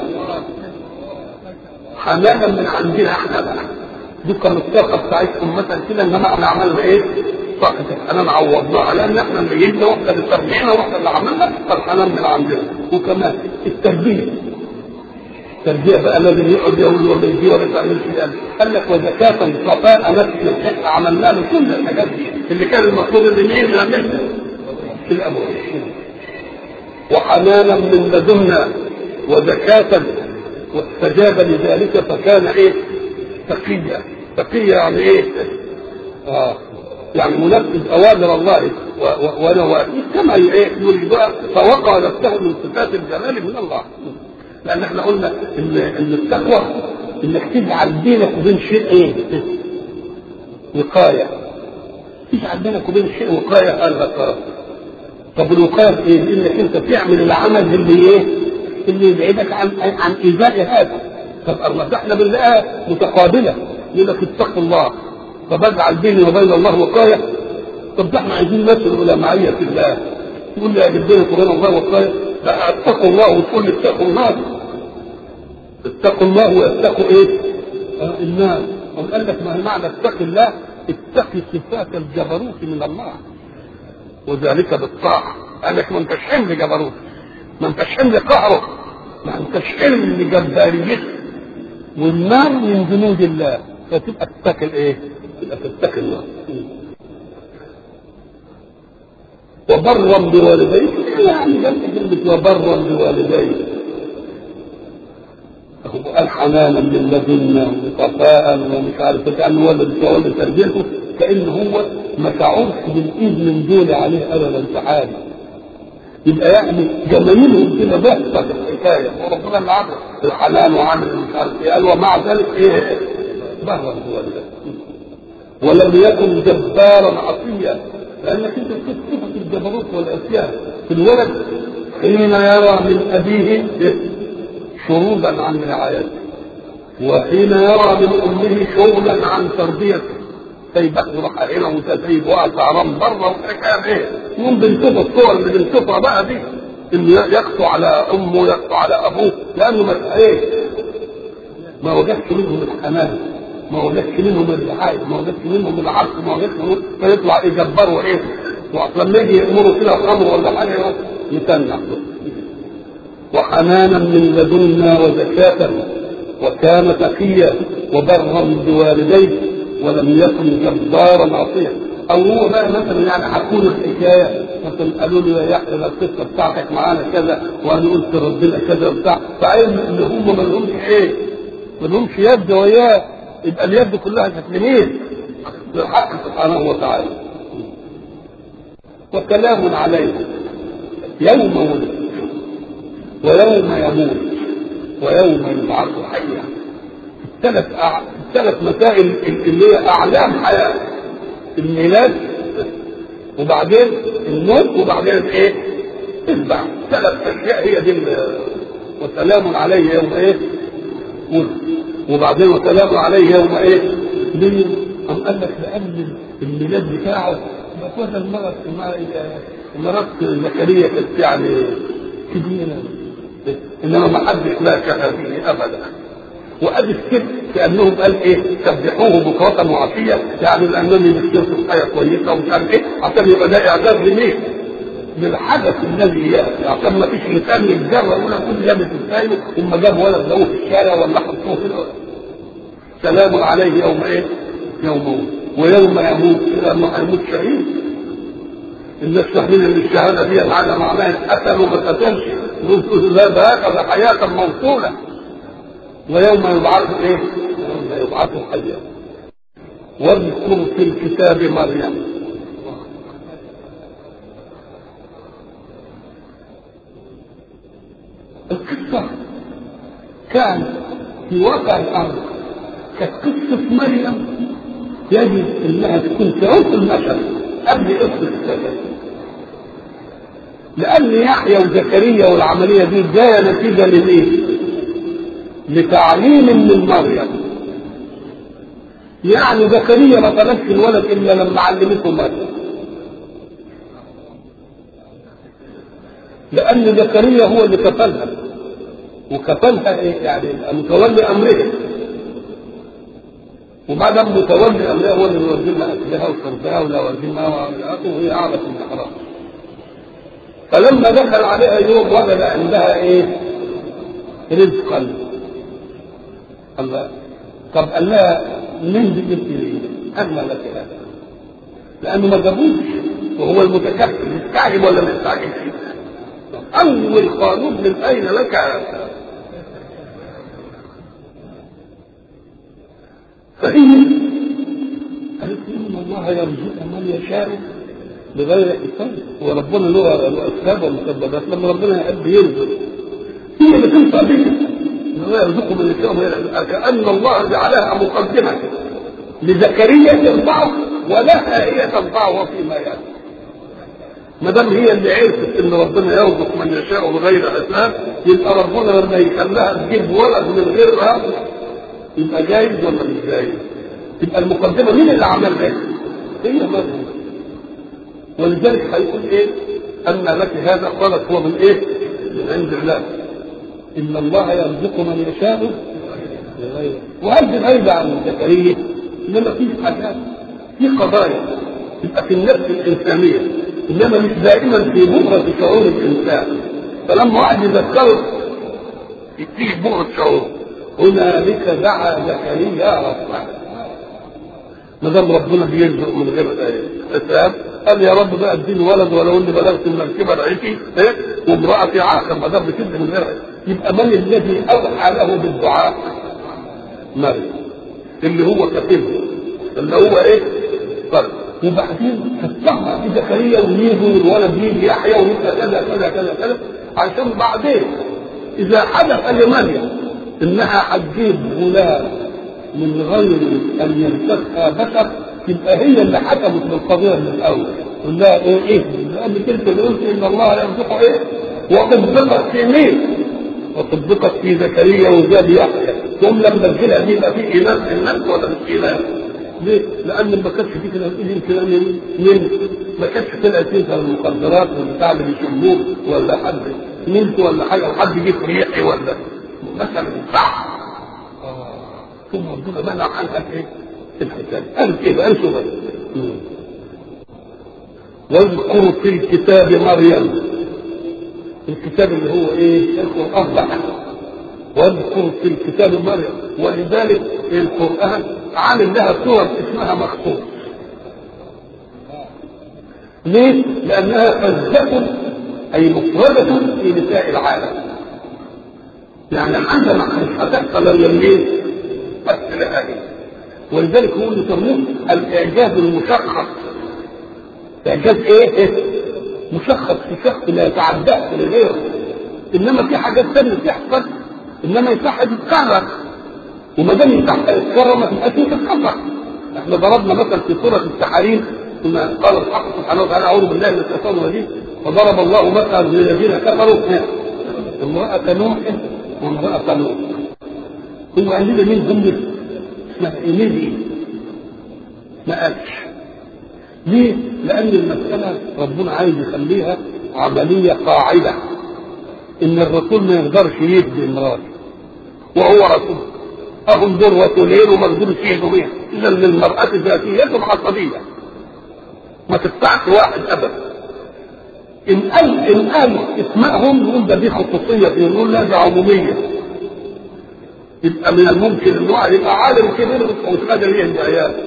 حنانا من عندنا احنا بقى دي كانت الطاقه بتاعتكم مثلا كده انما احنا عملنا ايه؟ طاقه الحنان عوضناها لان احنا اللي جبنا واحنا اللي تربينا واحنا اللي عملنا فالحنان من عندنا وكمان التربيه التربيه بقى لازم يقعد يقول ولا يجي ولا تعمل كده قال لك وزكاة صفاء نفس احنا عملنا له كل الحاجات دي اللي كان المفروض ان مين نعملها في الاموال وحنانا من لدنا وزكاة واستجاب لذلك فكان ايه؟ تقيا تقيا يعني ايه؟ اه يعني منفذ اوامر الله ونواهيه كما ايه يريد فوقع نفسه من صفات الجلال من الله لان احنا قلنا ان ان التقوى انك تجعل بينك وبين شيء ايه؟ وقايه تجعل بينك وبين شيء وقايه قال لك طب الوقايه ايه؟ انك انت تعمل العمل اللي ايه؟ اللي يبعدك عن عن ايذاء هذا طب الله احنا بنلاقيها متقابله يقول لك اتقوا الله فبجعل بيني وبين الله وقايه طب ده احنا عايزين نصل الى معيه الله تقول لي اجيب بينك وبين الله وقايه لا اتقوا الله وتقول لي اتقوا النار اتقوا الله واتقوا ايه؟ آه النار قام قال لك ما هي معنى اتق الله اتقي صفات الجبروت من الله وذلك بالطاعه قال لك ما انتش حمل جبروت ما انتش حمل قهره ما انتش حمل جباريته والنار من جنود الله فتبقى تتقي ايه؟ تبقى تتقي الله وبرا بوالديه يعني جنب كلمة وبرا بوالديه هو قال حنانا من لدنا وصفاء ومش عارف كأنه ولد تولد تربيته كأن هو ما تعرفش بالإيد من دول عليه أبدا تعالى يبقى يعني جمايلهم كده بحثة الحكاية وربنا اللي عمل الحنان وعمل مش عارف ايه قال ومع ذلك ايه برا بوالديه ولم يكن جبارا عصيا لانك انت بتصفة الجبروت والعصيان في الولد حين يرى من ابيه شرودا عن رعايته وحين يرى من امه شغلا عن تربيته سايبك راح هنا وتسيب وقت عرام بره وحكايه ايه يوم بنشوف الصور اللي بنشوفها بقى دي اللي يقسو على امه يقسو على ابوه لانه ما ايه ما وجدش منهم الحنان ما وجدش منهم الرعايه ما وجدش منهم العرض ما وجدش منهم فيطلع يجبروا ايه لما يجي يامروا كده خمر ولا حاجه يتنع وحنانا من لدنا وزكاة وكان تقيا وبرا بوالديه ولم يكن جبارا عصيا او هو بقى مثلا يعني حكوا له الحكايه مثلا قالوا له يا يحيى القصه بتاعتك معانا كذا وانا قلت ربنا كذا وبتاع فعلم ان هم ما لهمش ايه؟ ما لهمش يد وياه يبقى اليد كلها كانت لمين؟ للحق سبحانه وتعالى وكلام عليه يوم ولد ويوم يموت ويوم يبعث حيا الثلاث أع... الثلاث مسائل اللي هي اعلام حياه الميلاد وبعدين الموت وبعدين ايه؟ البعث ثلاث اشياء هي دي وسلام عليه يوم ايه؟ ولد وبعدين وسلام عليه يوم ايه؟ ليه؟ أم قال لك لأن الميلاد بتاعه بقوة المرض مرض زكريا كانت يعني كبيرة انما ما حدش لا كهذه ابدا وادي السر كانهم قال ايه سبحوه بكرة وعشية يعني لانهم يمثلوا في حاجه كويسه ومش عارف ايه عشان يبقى ده اعداد لمين؟ للحدث الذي ياتي عشان ما فيش مثال للجره ولا كل جابت الثاني ثم جاب ولد لقوه في الشارع ولا حطوه في سلام عليه يوم ايه؟ يوم موت ويوم يموت لانه هيموت شهيد الناس فاهمين ان الشهاده دي معنى معناها قتل وما قتلش لا ده هكذا حياه موصوله ويوم يبعث ايه؟ يوم يبعث حيا واذكر في الكتاب مريم القصة كان في واقع الأرض كانت قصة مريم يجب انها تكون تعود المثل قبل قصه السبب لان يحيى وزكريا والعمليه دي جايه نتيجه للايه؟ لتعليم من مريم يعني زكريا ما طلبش الولد الا لما علمته مريم لان زكريا هو اللي كفلها وكفلها ايه يعني متولي امرها وبعد ما متولي امرها هو اللي بيوزن لها اكلها وشربها ولا وزن لها وهي اعرف المحراب فلما دخل عليها يوم وجد عندها ايه؟ رزقا الله طب قال لها من دي جبت ليه؟ انا لك هذا لانه ما جابوش وهو المتكفل مستعجب ولا ما مستعجبش؟ اول قانون من اين لك هذا؟ فهي قالت ان الله يرزق من يشاء بغير حساب وربنا له اسباب ومسببات لما ربنا يحب يرزق هي اللي تنفع بها الله يرزقه من يشاء كان الله جعلها مقدمه لزكريا تنفعه ولها هي تنفعه فيما ياتي ما دام هي اللي عرفت ان ربنا يرزق من يشاء بغير حساب يبقى ربنا لما يخليها تجيب ولد من غيرها يبقى جايز ولا مش جايز؟ يبقى المقدمه مين اللي عملها؟ هي مريم ولذلك هيقول ايه؟ ان لك هذا قالت هو من ايه؟ من عند الله ان الله يرزق من يشاء بغيره وهل دي غايبه عن زكريا؟ انما في حاجات في قضايا تبقى في النفس الانسانيه انما مش دائما في بؤره شعور الانسان فلما واحد يذكره يديه بؤره شعور هنالك دعا زكريا ربه ما دام ربنا بيرزق من غير حساب قال يا رب بقى اديني ولد ولو اني بلغت من الكبر عيشي ايه وامرأتي عاقر ما دام بتدي من غير يبقى من الذي اوحى له بالدعاء؟ مريم اللي هو كتبه اللي هو ايه؟ فرد وبعدين تتطمع في زكريا ويجي والولد يجي يحيى ويبقى كذا كذا كذا كذا عشان بعدين اذا حدث لمريم انها هتجيب غلام من غير ان يمسكها بشر تبقى هي اللي حكمت بالقضيه من الاول قل لها ايه ايه لان كنت اللي قلت ان الله يرزقه ايه وطبقت في مين وطبقت في زكريا وجاب يحيى ثم لما تجيلها دي يبقى في ايمان في الناس ولا مش ايمان ليه؟ لان ما كانش في كده يمكن ان من ما كانش طلعت تنسى المخدرات والبتاع اللي بيشموه ولا حد نمت ولا حاجه وحد جه ريحي ولا مثلا صح ثم ربنا منع عنها ايه؟ الحكايه قال كده قال شو واذكر في الكتاب مريم الكتاب اللي هو ايه؟ القران بقى واذكر في الكتاب مريم ولذلك القران عامل لها سور اسمها مخصوص ليه؟ لأنها فزة أي مفردة في نساء العالم يعني عندما مش هتحصل الا منين؟ بس لها ولذلك هو اللي يسموه الاعجاز المشخص اعجاز ايه؟ مشخص في شخص لا يتعداه لغيره انما في حاجات ثانيه تحصل انما يصح تتكرر وما دام يصح يتكرر ما تبقاش تتكرر احنا ضربنا مثل في سوره التحريم ثم قال الحق سبحانه وتعالى اعوذ بالله من الشيطان الرجيم وضرب الله مثلا للذين كفروا امرأة نوح وامرأة لوط هو قال لنا مين هم اسمها ايه مين ايه ما قالش ليه؟ لأن المسألة ربنا عايز يخليها عملية قاعدة إن الرسول ما يقدرش يدي امراته وهو رسول أهم دول رسولين وما يقدرش يهدوا بيها إذا للمرأة ذاتية عصبية ما تدفعش واحد أبدا إن قال إن قال اسمائهم نقول ده دي خصوصية نقول لا ده عمومية يبقى من الممكن ان واحد يبقى عالم كبير ومش قادر يهدي عياله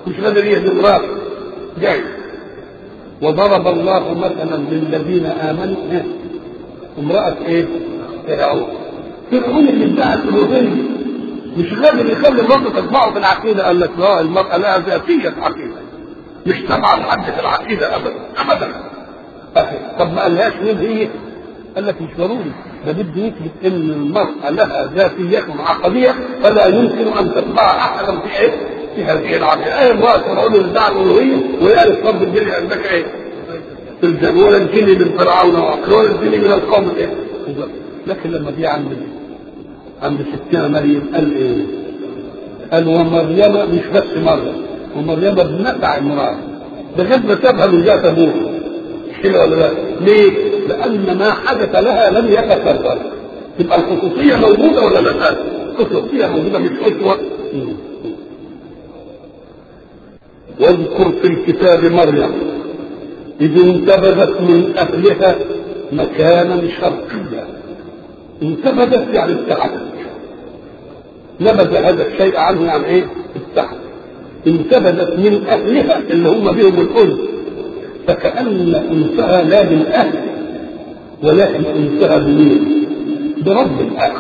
مش قادر يهدم راسه جاي وضرب الله مثلا للذين امنوا إيه؟ امراه ايه؟ فرعون فرعون اللي ادعى الالوهيه مش قادر يخلي مراته تتبعه في العقيده قال لك لا المراه لها ذاتيه عقيده مش تبع لحد في العقيده ابدا ابدا طب ما قالهاش مين هي؟ قال لك مش ضروري ده بده يثبت ان المراه لها ذاتيه عقديه فلا يمكن ان تتبع احدا في ايه؟ في هذه العقيده اي امراه فرعون ادعى الالوهيه وهي الفرد الجري عندك ايه؟ في الجنة ولا الجني من فرعون ولا الجني من القوم الايه؟ لكن لما جه عند عند ستنا مريم قال ايه؟ قال ومريم مش بس مريم ومريم ابنة عمران بغض ما سابها من جهة ابوها مش كده ولا لا؟ ليه؟ لأن ما حدث لها لم يتكرر تبقى الخصوصية موجودة ولا لا؟ الخصوصية موجودة مش أسوة واذكر في الكتاب مريم إذ انتبذت من أهلها مكانا شرقيا انتبذت يعني ابتعدت نبذ هذا الشيء عنه يعني ايه؟ ابتعد انتبذت من أهلها اللي هم بهم الأنس فكأن أنسها لا بالأهل ولكن أنسها بمين؟ برب الأهل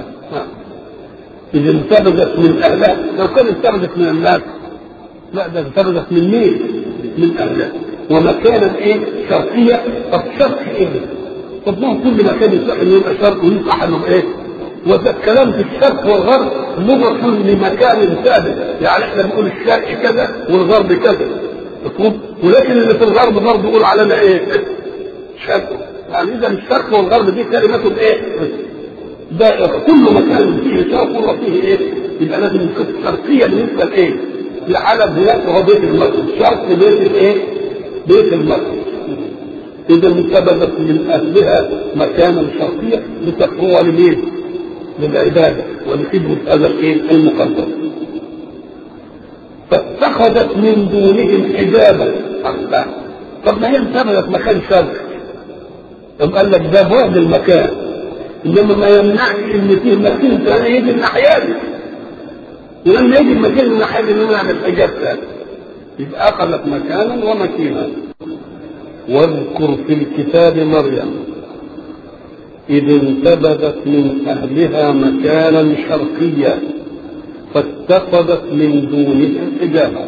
إذا انتبذت من أهلها لو كان انتبذت من الناس لا ده انتبذت من مين؟ من أهلها ومكانا ايه شرقية طب شرق ايه طب ما هو كل مكان يصح انه يبقى شرق ويصح انه ايه وده الكلام في الشرق والغرب لغة لمكان ثابت يعني احنا بنقول الشرق كذا والغرب كذا مفهوم ولكن اللي في الغرب برضه يقول علينا ايه شرق يعني اذا الشرق والغرب دي كلمات ايه ده كل مكان فيه شرق وفيه ايه يبقى لازم يكون شرقية بالنسبة لايه لعلم هناك هو بيت المسجد شرق بيت الايه بيت المقدس إذا انتبذت من أهلها مكانا شرقيا لتقوى لمين؟ للعبادة ولخدمة هذا الشيء المقدس. فاتخذت من دونهم حجابا الله طب ما هي انتبذت مكان شرقي. طب قال لك ده بعد المكان انما ما يمنعش ان فيه مكان ثاني يجي الناحيه دي ولما يجي المكان الناحيه دي نعمل حجاب ثاني يبقى أخذت مكانا ومكينا واذكر في الكتاب مريم إذ انتبذت من أهلها مكانا شرقيا فاتخذت من دونهم حجابا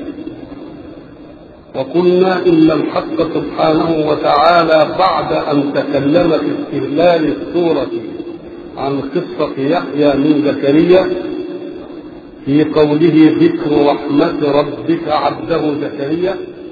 وقلنا إن الحق سبحانه وتعالى بعد أن تكلم في استهلال السورة عن قصة يحيى من زكريا في قوله ذكر رحمة ربك عبده زكريا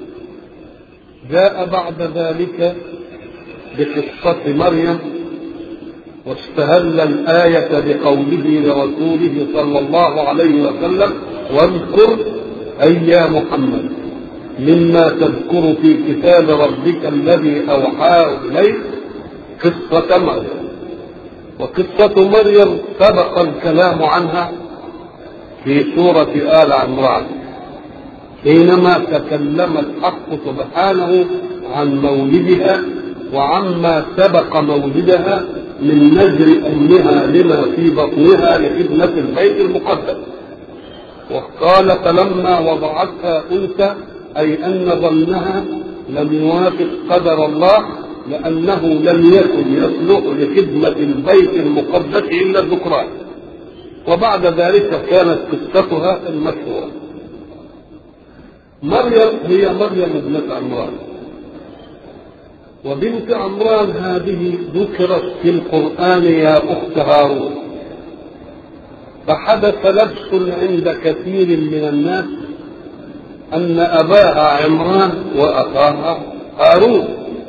جاء بعد ذلك بقصة مريم واستهل الآية بقوله لرسوله صلى الله عليه وسلم واذكر أي يا محمد مما تذكر في كتاب ربك الذي أوحاه إليك قصة مريم وقصة مريم سبق الكلام عنها في سورة آل عمران حينما تكلم الحق سبحانه عن مولدها وعما سبق مولدها من نزر أمها لما في بطنها لخدمة البيت المقدس وقال فلما وضعتها أنثى أي أن ظنها لم يوافق قدر الله لأنه لم يكن يصلح لخدمة البيت المقدس إلا الذكران وبعد ذلك كانت قصتها المشهورة مريم هي مريم ابنة عمران وبنت عمران هذه ذكرت في القرآن يا أخت هارون فحدث لبس عند كثير من الناس أن أباها عمران وأخاها هارون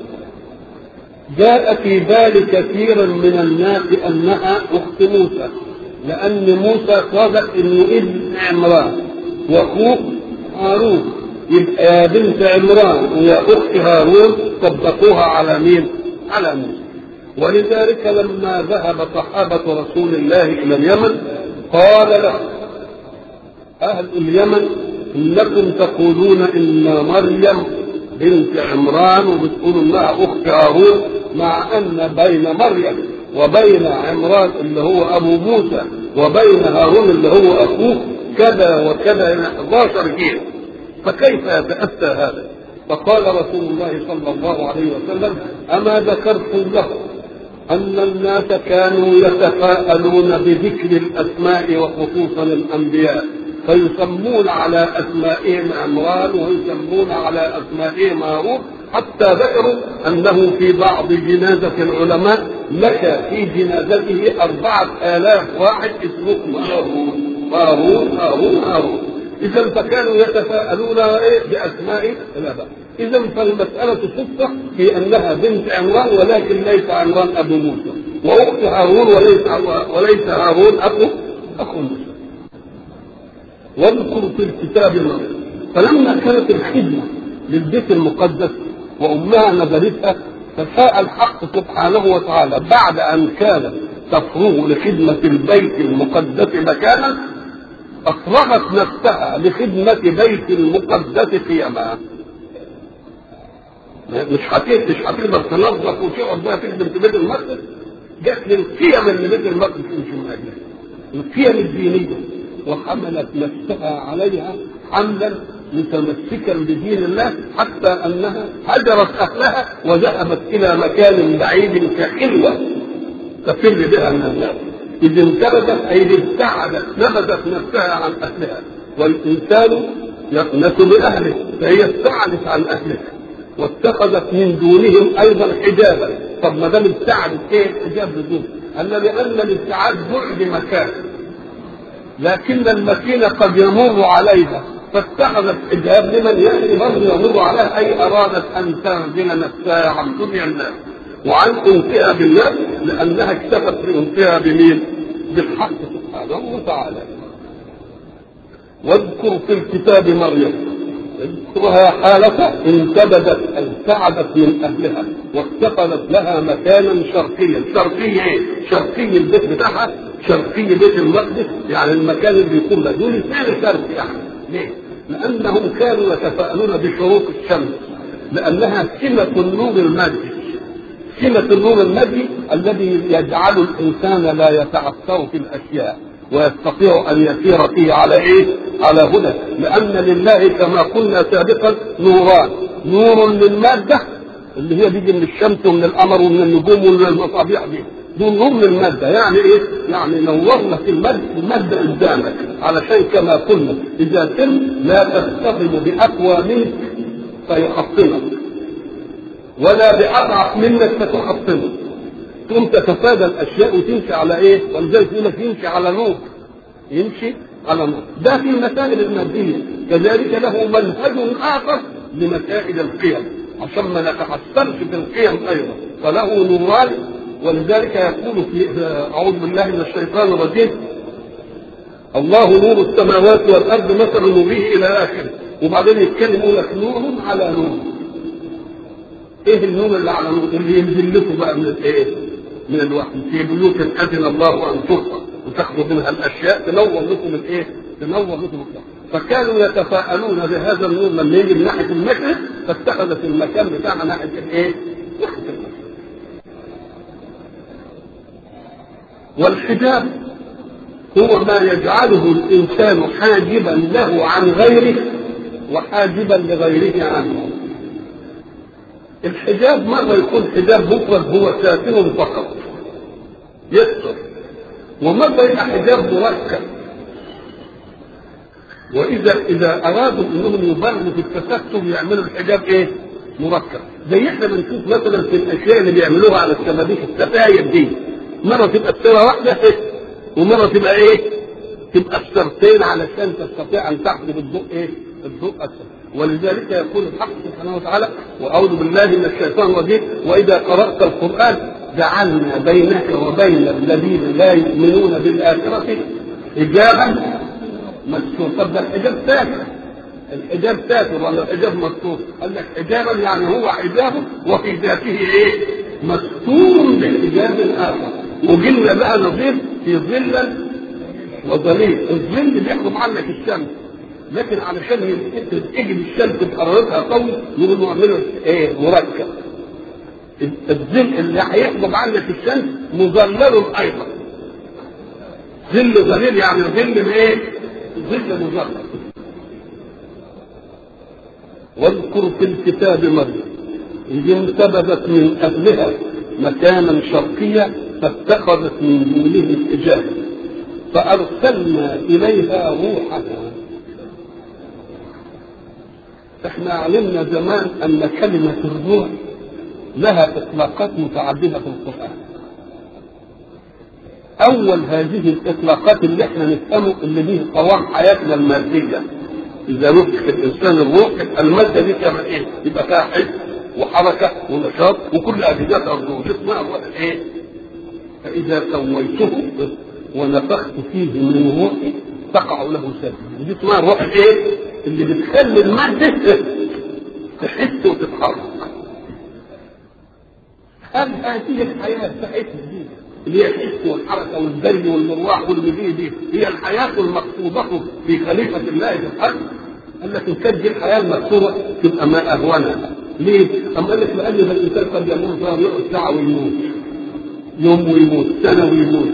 جاء في بال كثير من الناس أنها أخت موسى لأن موسى صادق إنه ابن عمران وأخوه هارون يبقى يا بنت عمران ويا أخت هارون طبقوها على مين؟ على موسى ولذلك لما ذهب صحابة رسول الله إلى اليمن قال له أهل اليمن إنكم تقولون إن مريم بنت عمران وبتقولوا إنها أخت هارون مع أن بين مريم وبين عمران اللي هو أبو موسى وبين هارون اللي هو أخوه كذا وكذا 11 جيل فكيف يتأتى هذا؟ فقال رسول الله صلى الله عليه وسلم أما ذكرتم له أن الناس كانوا يتفاءلون بذكر الأسماء وخصوصا الأنبياء فيسمون على أسمائهم عمران ويسمون على أسمائهم هارون حتى ذكروا أنه في بعض جنازة العلماء لك في جنازته أربعة آلاف واحد اسمهم هارون هارون هارون هارون إذا فكانوا يتفاءلون إيه بأسماء لا بأس إذا فالمسألة صدفة في أنها بنت عمران ولكن ليس عمران أبو موسى وأخت هارون وليس وليس هارون أخو أخو موسى واذكر في الكتاب مريم فلما كانت الخدمة للبيت المقدس وأمها نزلتها فشاء الحق سبحانه وتعالى بعد أن كانت تفرغ لخدمة البيت المقدس مكانا أفرغت نفسها لخدمة بيت المقدس قيما مش هتقدر مش هتقدر تنظف وتقعد بقى تخدم في بيت المقدس جت للقيم اللي بيت المقدس مش من اجلها القيم الدينيه وحملت نفسها عليها حملا متمسكا بدين الله حتى انها هجرت اهلها وذهبت الى مكان بعيد كخلوه تفر بها من الناس اذ انتبذت اي اذ ابتعدت نبذت نفسها عن اهلها والانسان يأنس باهله فهي ابتعدت عن اهلها واتخذت من دونهم ايضا حجابا طب ما دام ابتعدت ايه الحجاب بدون قال لان الابتعاد بعد مكان لكن المكين قد يمر عليها فاتخذت حجاب لمن ياتي برضه يمر عليها اي ارادت ان تنزل نفسها عن دنيا الناس وعن انسها بالناس لانها اكتفت بانسها بمين؟ بالحق سبحانه وتعالى واذكر في الكتاب مريم اذكرها حالة انتبذت ابتعدت من اهلها واتخذت لها مكانا شرقيا، شرقي ايه؟ شرقي البيت بتاعها شرقي بيت المقدس يعني المكان اللي يكون ده دول اثنين شرقي يعني ليه؟ لانهم كانوا يتفاءلون بشروق الشمس لانها سمة النور المادي سمة النور المادي الذي يجعل الانسان لا يتعثر في الاشياء ويستطيع ان يسير فيه على ايه؟ على هدى، لان لله كما قلنا سابقا نوران، نور للماده اللي هي بيجي من الشمس ومن القمر ومن النجوم ومن المصابيح دي، دول نور للماده، يعني ايه؟ يعني نورنا في الماده الماده قدامك، علشان كما قلنا اذا سر لا تصطدم باقوى منك فيحطمك ولا باضعف منك فتحطمك تقوم تتفادى الاشياء وتمشي على ايه؟ ولذلك يقول لك يمشي على نور يمشي على نور ده في المسائل الماديه كذلك له منهج اخر لمسائل القيم عشان ما نتحسرش في القيم ايضا فله نوران ولذلك يقول في اعوذ بالله من الشيطان الرجيم الله نور السماوات والارض مثل نوره الى اخره وبعدين يتكلم يقول لك نور على نور ايه النور اللي على نور اللي ينزل لكم بقى من الايه؟ من الوحي في بيوت اذن الله ان ترفع وتاخذوا منها الاشياء تنور لكم الايه؟ تنور لكم الوحي. فكانوا يتفاءلون بهذا النور لما يجي من ناحيه المشرق فاتخذت المكان بتاعنا ناحيه الايه؟ ناحيه المشرق. والحجاب هو ما يجعله الانسان حاجبا له عن غيره وحاجبا لغيره عنه. الحجاب مرة يكون حجاب مفرد هو ساتر فقط يستر ومرة يبقى حجاب مركب وإذا إذا أرادوا أنهم يبالغوا في التستر يعملوا الحجاب إيه؟ مركب زي احنا بنشوف مثلا في الأشياء اللي بيعملوها على الشبابيك الستاير دي مرة تبقى السيرة واحدة ومرة تبقى إيه؟ تبقى السرتين علشان تستطيع أن تحجب الضوء إيه؟ الضوء أكثر ولذلك يقول الحق سبحانه وتعالى واعوذ بالله من الشيطان الرجيم واذا قرات القران جعلنا بينك وبين الذين لا يؤمنون بالاخره حجابا مستور طب ده الحجاب ساتر الحجاب ساتر ولا الحجاب مستور قال لك حجابا يعني هو حجابه وفي ذاته ايه مستور بحجاب اخر وجلنا بقى نظير في ظلا وظليل الظل بيحكم عنك الشمس لكن علشان تجد الشمس بحرارتها قوي يقوموا يعملوا ايه مركب الظل اللي هيحجب عنك الشمس مظلل ايضا ظل ظليل يعني ظل ايه؟ ظل مظلل واذكر في الكتاب مريم إذ انتبذت من أهلها مكانا شرقيا فاتخذت من دونهم حجابا فأرسلنا إليها روحنا احنا علمنا زمان أن كلمة الروح لها إطلاقات متعددة في القرآن أول هذه الإطلاقات اللي احنا نفهمه اللي به قوام حياتنا المادية إذا نفخ الإنسان الروح المادة دي كمان إيه؟ يبقى فيها حس وحركة ونشاط وكل أجهزة الروح اسمها الروح إيه؟ فإذا سويته ونفخت فيه من روحي تقع له سجدة ودي اسمها الروح إيه؟ اللي بتخلي المادة تحس وتتحرك هل هذه الحياة بتاعتنا دي اللي هي الحس والحركة والجري والمروح والمجيء دي هي الحياة المقصودة في خليفة الله في الأرض قال لك إن كانت دي الحياة المقصودة تبقى ما أهونها ليه؟ أم قال لك لأن الإنسان قد يموت يقعد ساعة ويموت يوم ويموت سنة ويموت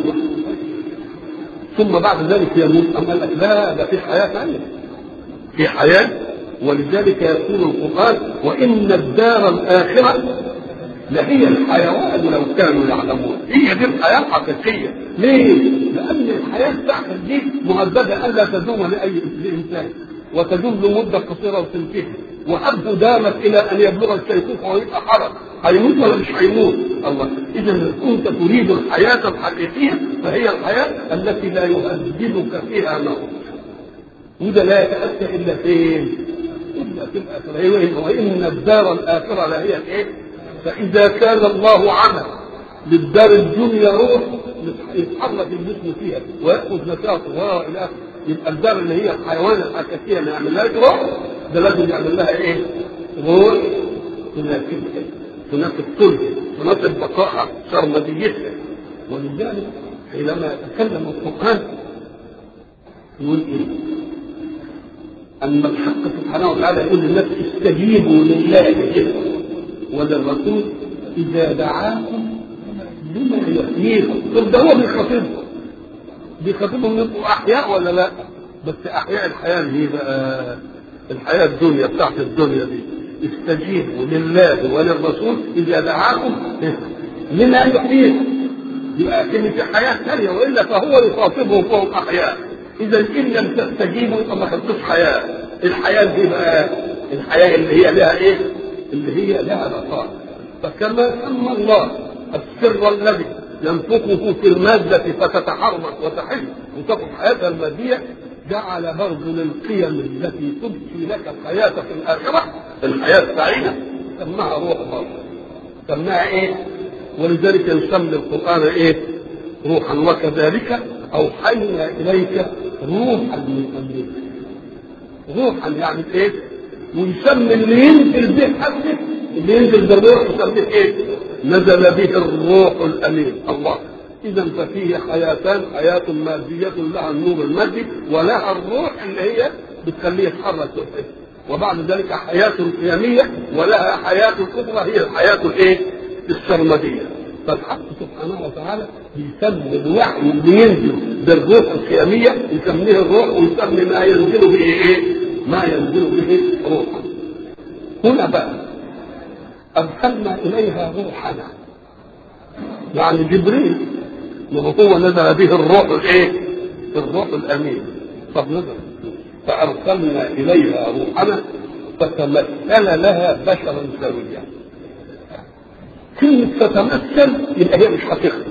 ثم بعد ذلك يموت أم قال لك لا ده في حياة ثانية في حياة ولذلك يقول القرآن وإن الدار الآخرة لهي الحيوان لو كانوا يعلمون هي دي الحياة الحقيقية ليه؟ لأن الحياة بتاعتك دي مهددة ألا تدوم لأي لإنسان وتدوم لمدة قصيرة وتنتهي وحبه دامت إلى أن يبلغ الشيخوخة ويبقى حرج هيموت ولا مش هيموت؟ الله إذا إن كنت تريد الحياة الحقيقية فهي الحياة التي لا يهددك فيها موت وده لا يتأتى إلا فين؟ إلا في الآخرة وإن الدار الآخرة لهي الإيه؟ فإذا كان الله عمل للدار الدنيا روح يتحرك الجسم فيها ويأخذ نشاطه إلى آخره يبقى الدار اللي هي الحيوان الحقيقية اللي يعمل لها روح ده لازم يعمل لها إيه؟ روح تناسبها تناسب طولها تناسب بقائها سرمديتها ولذلك حينما يتكلم القرآن يقول إيه؟ أما الحق سبحانه وتعالى يقول للناس استجيبوا لله وللرسول إذا دعاكم لما يحييكم طب ده هو بيخاطبهم بيخاطبهم يبقوا أحياء ولا لا؟ بس أحياء الحياة دي بقى الحياة الدنيا بتاعت الدنيا دي استجيبوا لله وللرسول إذا دعاكم لما يحييكم يبقى كلمة في حياة ثانية وإلا فهو يخاطبهم وهم أحياء إذا إن لم تستجيبوا يبقى ما خدتوش حياة الحياة دي بقى الحياة اللي هي لها إيه؟ اللي هي لها بقاء فكما سمى الله السر الذي ينفخه في المادة فتتحرك وتحس وتاخذ حياتها المادية جعل برضه للقيم التي تبكي لك الحياة في الآخرة الحياة السعيدة سماها روح برضه سماها إيه؟ ولذلك يسمي القرآن إيه؟ روحا وكذلك أوحينا إليك روحا من أمرنا روحا يعني إيه؟ ويسمي اللي ينزل به حسب اللي ينزل بالروح يسميه ايه؟ نزل به الروح الامين الله اذا ففيه حياتان حياه ماديه لها النور المادي ولها الروح اللي هي بتخليه يتحرك ويحس وبعد ذلك حياه قياميه ولها حياه اخرى هي الحياه الايه؟ السرمديه فالحق سبحانه وتعالى بيسمي الوحي اللي ينزل بالروح القياميه يسميه الروح ويسمي ما ينزل به ايه؟ ما ينزل به روحا هنا بقى أرسلنا إليها روحنا يعني جبريل وهو نزل به الروح الايه؟ الروح الامين طب نزل فارسلنا اليها روحنا فتمثل لها بشرا سويا كلمة تتمثل يبقى هي مش حقيقة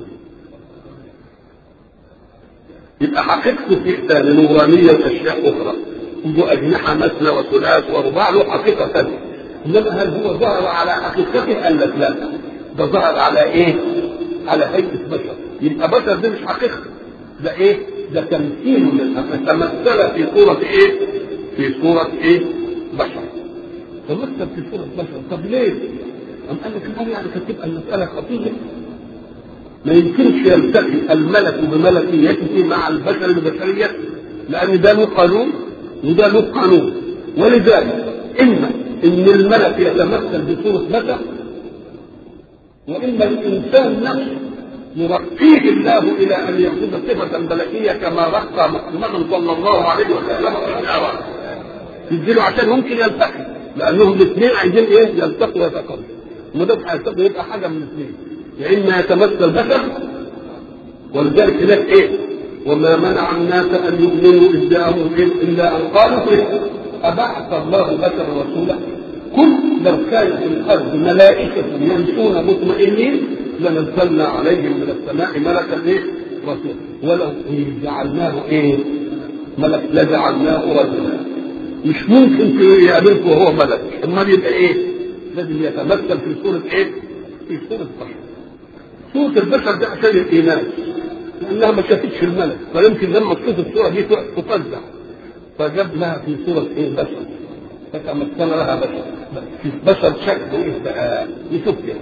يبقى حقيقته في إحدى نورانية أشياء أخرى ذو أجنحة مثنى وثلاث ورباع له حقيقة ثانية إنما هل هو ظهر على حقيقته قال لك لا ده ظهر على إيه؟ على هيئة بشر يبقى بشر ده مش حقيقة ده إيه؟ ده تمثيل للحق تمثل في صورة إيه؟ في صورة إيه؟ بشر تمثل في صورة بشر طب ليه؟ أم قال لك الآن يعني كانت تبقى المسألة خطيرة ما يمكنش يلتقي الملك بملكيته مع البشر ببشريته لأن ده له قانون وده له قانون ولذلك إما إن الملك يتمثل بصورة بشر وإما الإنسان نفسه يرقيه الله إلى أن يأخذ صفة ملكية كما رقى محمد صلى الله عليه وسلم في الشعراء يديله عشان ممكن يلتقي لانهم الاثنين عايزين ايه يلتقوا ويتقابلوا ما دام هيلتقوا يبقى حاجه من الاثنين يا اما يتمثل بشر ولذلك هناك ايه وما منع الناس ان يؤمنوا اذ جاءهم الا ان قالوا إيه؟ ابعث الله بشرا رسولا قل لو كان في الارض ملائكه يمشون مطمئنين لنزلنا عليهم من السماء ملكا ايه رسولا ولو إيه جعلناه ايه ملك لجعلناه رجلا مش ممكن يقابلك وهو ملك امال يبقى ايه لازم يتمثل في صوره ايه في صوره بشر صوره البشر ده عشان الايمان لانها ما شافتش الملك فيمكن لما تشوف الصوره دي تفزع فجاب لها في صوره ايه بشر فتمثل لها بشر في بشر شكله ايه بقى يشوف يعني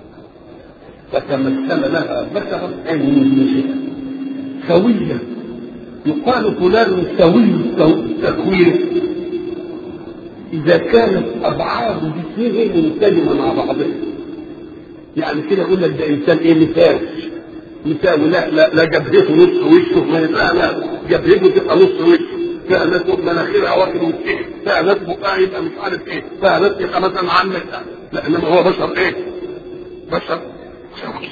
فتمثل لها بشرا ان سويا يقال فلان سوي التكوين اذا كانت ابعاد جسمه منسجمه مع بعضها يعني كده يقول لك ده انسان ايه مثال مساوي لا لا لا جبهته نص وشه ما يبقى لا جبهته تبقى نص وشه فيها ناس مناخيرها واخد وشه فيها ناس بقها يبقى مش عارف ايه فيها ناس يبقى مثلا عندك لا انما هو بشر ايه؟ بشر سوي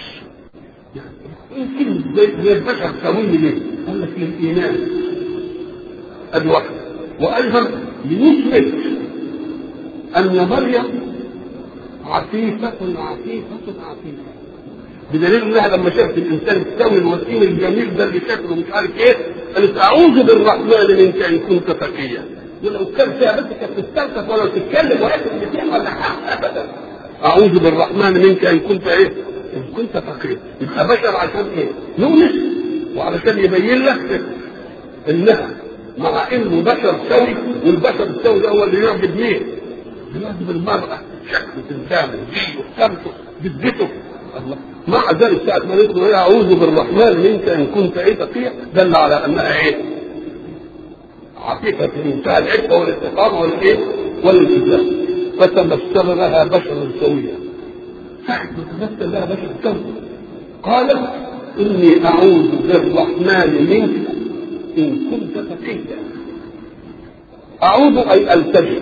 يمكن زي زي البشر سوي ليه؟ قال لك للايمان ادي واحده وايضا ليثبت ان مريم عفيفة عفيفة عفيفة بدليل انها لما شافت الانسان السوي الوسيم الجميل ده اللي شكله مش عارف ايه قالت اعوذ بالرحمن منك ان كنت تقيا ولو كان فيها بس كانت تستلطف ولا تتكلم ولا تتكلم ولا حق ابدا اعوذ بالرحمن منك ان كنت ايه ان كنت تقيا يبقى بشر عشان ايه يونس وعلشان يبين لك انها مع انه بشر سوي والبشر السوي ده هو اللي يعجب مين؟ يعجب المرأة شكله تنسانه جيله سمته جدته الله مع ذلك ساعة ما ندخل إيه أعوذ بالرحمن منك إن كنت إيه تقيا دل على أنها إيه؟ عفيفة منتهى العفة والاستقامة والإيه؟ والالتزام فتمثل لها بشرا سويا ساعة ما تمثل لها بشر سوي قالت إني أعوذ بالرحمن منك إن كنت تقيا أعوذ أي ألتجئ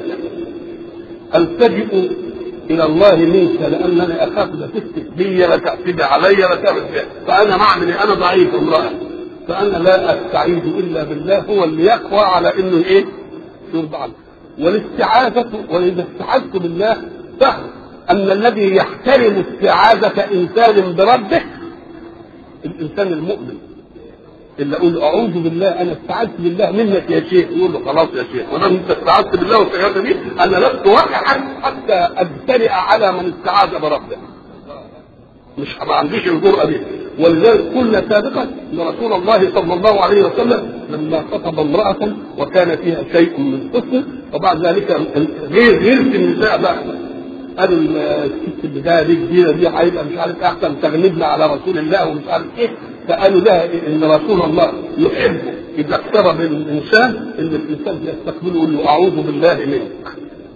ألتجئ الى الله منك لانني اخاف لا تفتك بي لا تعتدي علي لا تعمل فانا معمل انا ضعيف امراه فانا لا استعيذ الا بالله هو اللي يقوى على انه ايه؟ يرضى عنه والاستعاذة واذا استعذت بالله فهم ان الذي يحترم استعاذة انسان بربه الانسان المؤمن اللي اقول اعوذ بالله انا استعذت بالله منك يا شيخ يقول له خلاص يا شيخ وانا انت استعذت بالله واستعاذت بي انا لست واقعا حتى اجترئ على من استعاذ بربه مش ما عنديش الجرأة دي ولذلك قلنا سابقا ان رسول الله صلى الله عليه وسلم لما خطب امرأة وكان فيها شيء من حسن وبعد ذلك غير غير في النساء بقى قالوا الست البدايه دي جديده دي هيبقى مش عارف احسن تغلبنا على رسول الله ومش عارف ايه فقالوا لها ان رسول الله يحب اذا اقترب الانسان ان الانسان يستقبله يقول له اعوذ بالله منك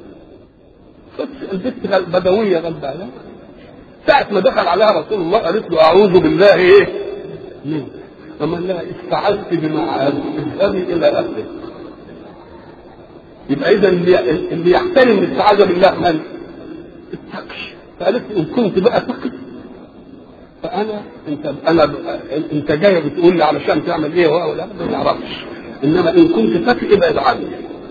البنت بدويه غلبانه ساعة ما دخل عليها رسول الله قالت له أعوذ بالله إيه؟ منك فما لها استعذت بمعاذ اذهبي إلى أهلك يبقى إذا اللي, اللي يحترم الاستعاذة بالله من؟ التقي فقالت ان كنت بقى تقي فانا انت انا انت جاي بتقول لي علشان تعمل ايه ولا لا ما نعرفش انما ان كنت تقي ابعد عني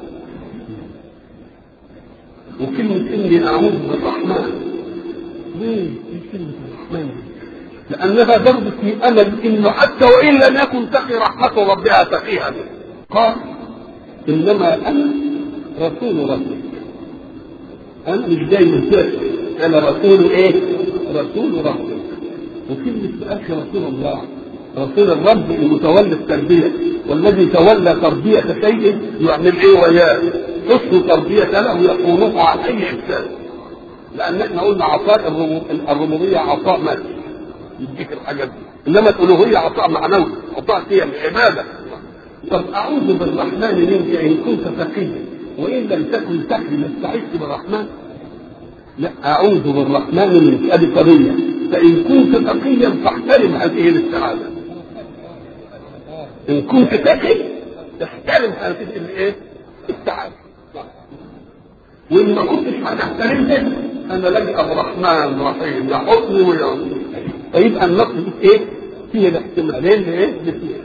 وكلمة إني أعوذ بالرحمن ليه؟ ليه كلمة الرحمن لأنها برضه في أمل إنه حتى وإن لم يكن تقي رحمة ربها تقيها قال إنما أنا رسول ربك انا مش جاي من سيرك انا رسول ايه رسول ربك وكلمة بقاش رسول الله رسول الرب المتولي التربية والذي تولى تربية شيء يعمل ايه وياه حسن تربية له يقومه عن اي انسان لان احنا قلنا عطاء الربوبية عطاء مادي يديك الحاجات دي انما الالوهية عطاء معنوي عطاء هي العبادة طب اعوذ بالرحمن منك ان كنت تقيا وإن لم تكن تحري لاستعذت بالرحمن لا أعوذ بالرحمن منك هذه قضية فإن كنت تقيا فاحترم هذه الاستعاذة إن كنت تقي تحترم هذه الإيه؟ التعاذة وان ما كنتش هتحترمها انا لك الرحمن رحيم يحطني ويعطيني فيبقى النص دي ايه؟ فيه الاحتمالين لايه؟ الاثنين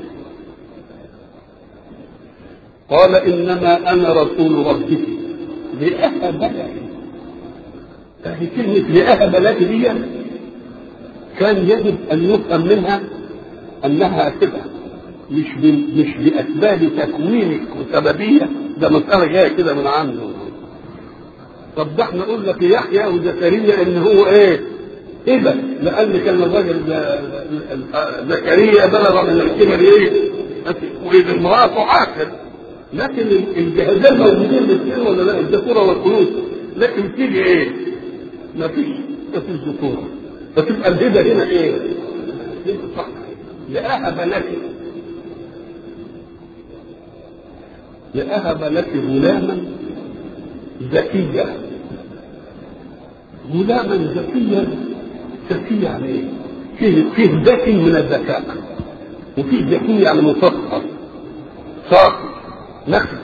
قال انما انا رسول ربك لاهب لك هذه كلمه لاهب لك دي كان يجب ان يفهم منها انها كده مش مش باسباب تكوينك وسببيه ده مساله جايه كده من عنده طب ده احنا نقول لك يحيى وزكريا ان هو ايه؟ هبه لان كان الراجل زكريا بلغ من الكبر ايه؟ واذا امراته عاقل لكن الجهازات موجودين الاثنين ولا لا؟ الذكوره والانوثه لكن تيجي ايه؟ ما فيش ما فيش ذكوره فتبقى الهبه هنا ايه؟ صح لأهب لك لأهب لك غلاما ذكيا غلاما ذكيا ذكي يعني ايه؟ فيه فيه ذكي من الذكاء وفيه ذكي يعني مثقف صافي نقي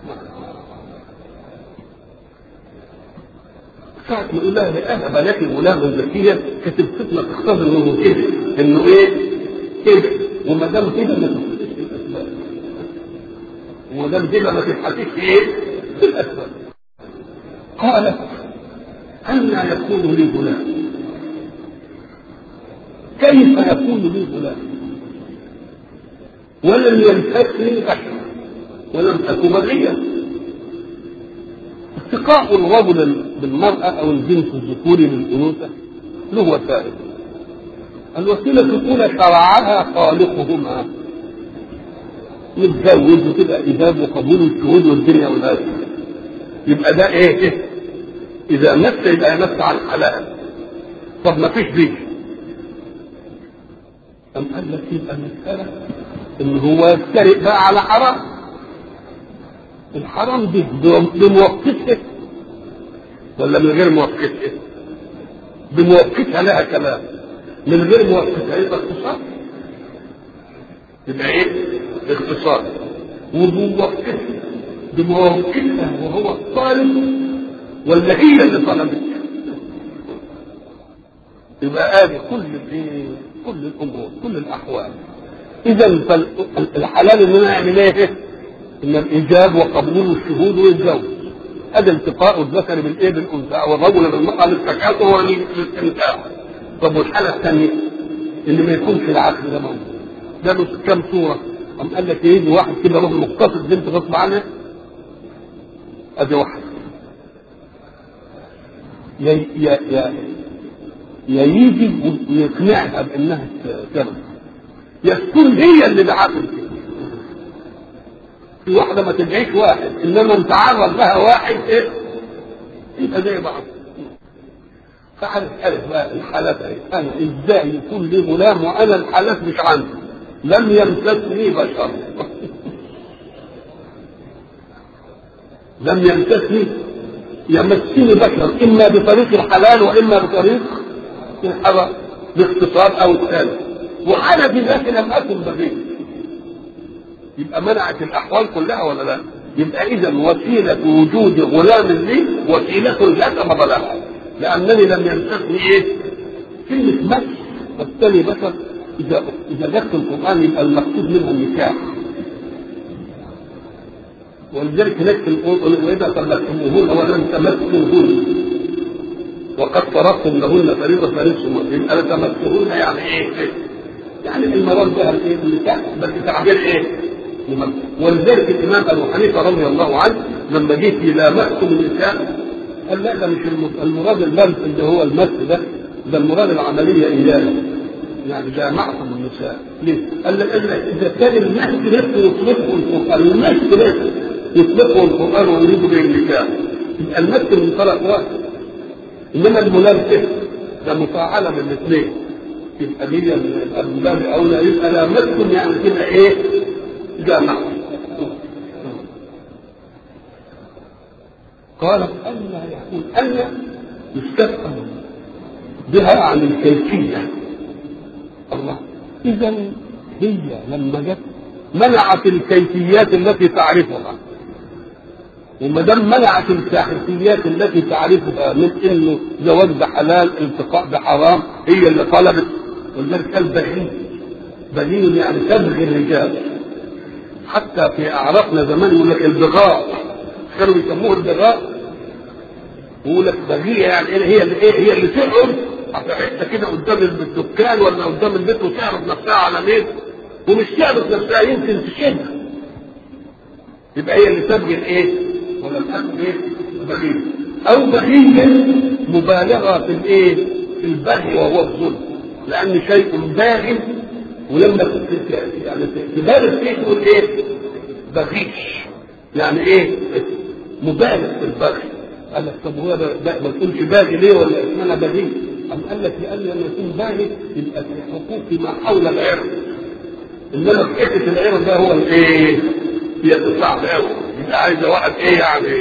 ساعة ما يقول لها لأهب لك غلاما ذكيا كانت الفتنة تقتضي انه كده انه ايه؟ كده وما دام كده ما تفحصش في الاسباب وما دام كده ما تفحصش في ايه؟ في الاسباب قالت أن يكون لي غلام كيف يكون لي غلام ولم يمسكني بشر ولم أكن بغيا اتقاء الرجل بالمرأة أو الجنس الذكوري للأنوثة له وسائل الوسيلة الأولى شرعها خالقهما متزوج وتبقى إيجاب وقبول والشهود والدنيا والهذا يبقى ده إيه؟ إيه؟ إذا مس يبقى يمس على الحلال طب ما فيش دي أم قال لك يبقى المسألة إن هو يفترق بقى على حرام الحرام دي بموقتها ولا من غير موقتها؟ بموقتها لها كلام من غير موقتها يبقى اختصار يبقى ايه؟ اختصار وبموقتها بموقتها وهو الطالب ولا هي اللي طلبت يبقى ادي كل الايه كل الامور كل الاحوال اذا فالحلال ان انا اعمل ايه؟ ان الايجاب وقبول الشهود والزوج هذا التقاء الذكر بالايه بالانثى والرجل بالمراه للتكاثر وللاستمتاع طب والحاله الثانيه اللي ما يكونش العقل ده موجود ده له كام صوره قام قال لك يجي واحد كده روح مقتصد بنت غصب عنها ادي واحد يا يا يا يا يجي ويقنعها بانها ترد يكون هي اللي دعته كده في واحده ما تدعيش واحد انما انت عرض لها واحد ايه يبقى زي بعض فعرف عرف بقى الحالات ايه انا ازاي يكون لي غلام وانا الحالات مش عندي لم يمسسني بشر لم يمسسني يمسني بشر اما بطريق الحلال واما بطريق الحرام باختصار او الثاني وانا بذاتي لم اكن بغير يبقى منعت الاحوال كلها ولا لا؟ يبقى اذا وسيله وجود غلام لي وسيله لا ثمر لها لانني لم يمسسني ايه؟ كلمه مس والتالي بشر اذا اذا جت القران يبقى المقصود منها النكاح ولذلك هناك في القرآن وإذا طلقتموهن ولم تمسوهن وقد فرضتم لهن فريضة فنصف يبقى تمسوهن يعني إيه؟ يعني المراد بها الإيه؟ النكاح بس تعبير إيه؟ ولذلك الإمام أبو حنيفة رضي الله عنه لما جيت إلى مأسم النساء قال لا ده مش المراد المس اللي هو المس ده ده المراد العملية إياه يعني ده معصم النساء ليه؟ قال لك إذا كان المس نفسه يطلقه القرآن المس نفسه يطلقه القرآن ويريد به النكاح يبقى المس من طرف واحد إنما الملامسة ده مفاعلة من الاثنين يبقى دي الملام أولى يبقى لا مس يعني كده إيه؟ جامع قالت أن يكون أن يستفهم بها عن الكيفية الله إذا هي لما جت منعت الكيفيات التي تعرفها وما دام منعت الساحسيات التي تعرفها من انه زواج بحلال التقاء بحرام هي اللي طلبت ولذلك قال بغي بغي يعني تبغي الرجال حتى في اعرافنا زمان يقول لك البغاء كانوا بيسموه البغاء يقول لك بغيه يعني إيه هي اللي ايه هي اللي تقعد في حته كده قدام الدكان ولا قدام البيت وتعرف نفسها على مين ومش تعرف نفسها يمكن تشدها يبقى هي اللي تبغي الايه ولا تبغي ايه بغيه او بغيه مبالغه في الايه في البغي وهو الظلم لان شيء باغ ولما يعني تبالغ فيه تقول ايه بغيش يعني ايه مبالغ في البغي قال لك طب هو ما تقولش باغي ليه ولا اسمنا بغي أم قال لك لأن لما يكون باغي يبقى في حقوق ما حول العرض إنما في حتة العرض ده هو الإيه؟ هي صعب قوي يبقى عايزة واحد إيه يعني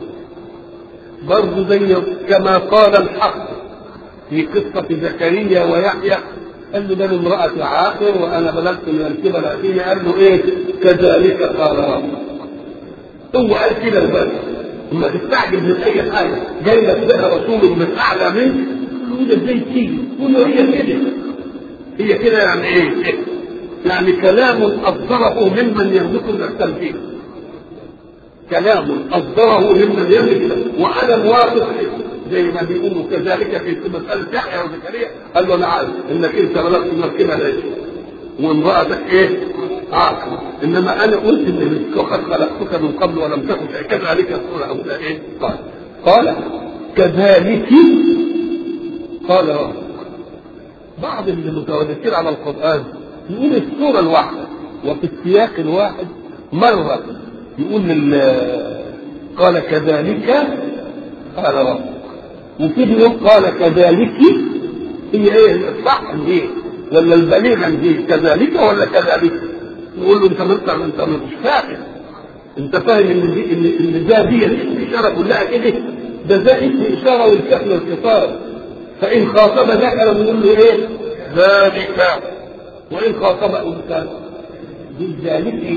برضه زي كما قال الحق في قصة زكريا ويحيى قال له ده امرأة عاقر وأنا بلغت من الكبر الأخير قال له إيه كذلك قال ربك هو قال كده بس وما تستعجل من أي حاجة جاي لك بقى رسول من أعلى منك تقول له ازاي تيجي؟ تقول له هي كده هي كده يعني إيه؟ يعني كلام أصدره ممن يملك التنفيذ كلام أصدره ممن يملك وأنا موافق زي ما بيقولوا كذلك في مسألة يحيى وزكريا قال له أنا عارف إنك أنت بلغت مركبة ليش وامرأتك إيه؟ عاقل إنما أنا قلت إن وقد خلقتك من قبل ولم تكن شيء كذلك الصورة أو إيه؟ قال قال كذلك قال ربك بعض المتوالدين على القرآن يقول السورة الواحدة وفي السياق الواحد مرة يقول قال كذلك قال ربك وفي يوم قال كذلك هي ايه الصح ايه ولا البليغه دي كذلك ولا كذلك نقول له انت انت انت مش فاهم انت فاهم ان دي ان ان ده دي الاشاره كلها كده ده ده اسم اشاره والكسر الخطاب فان خاطب ذكر نقول له ايه ذلك وان خاطب انثى ذلك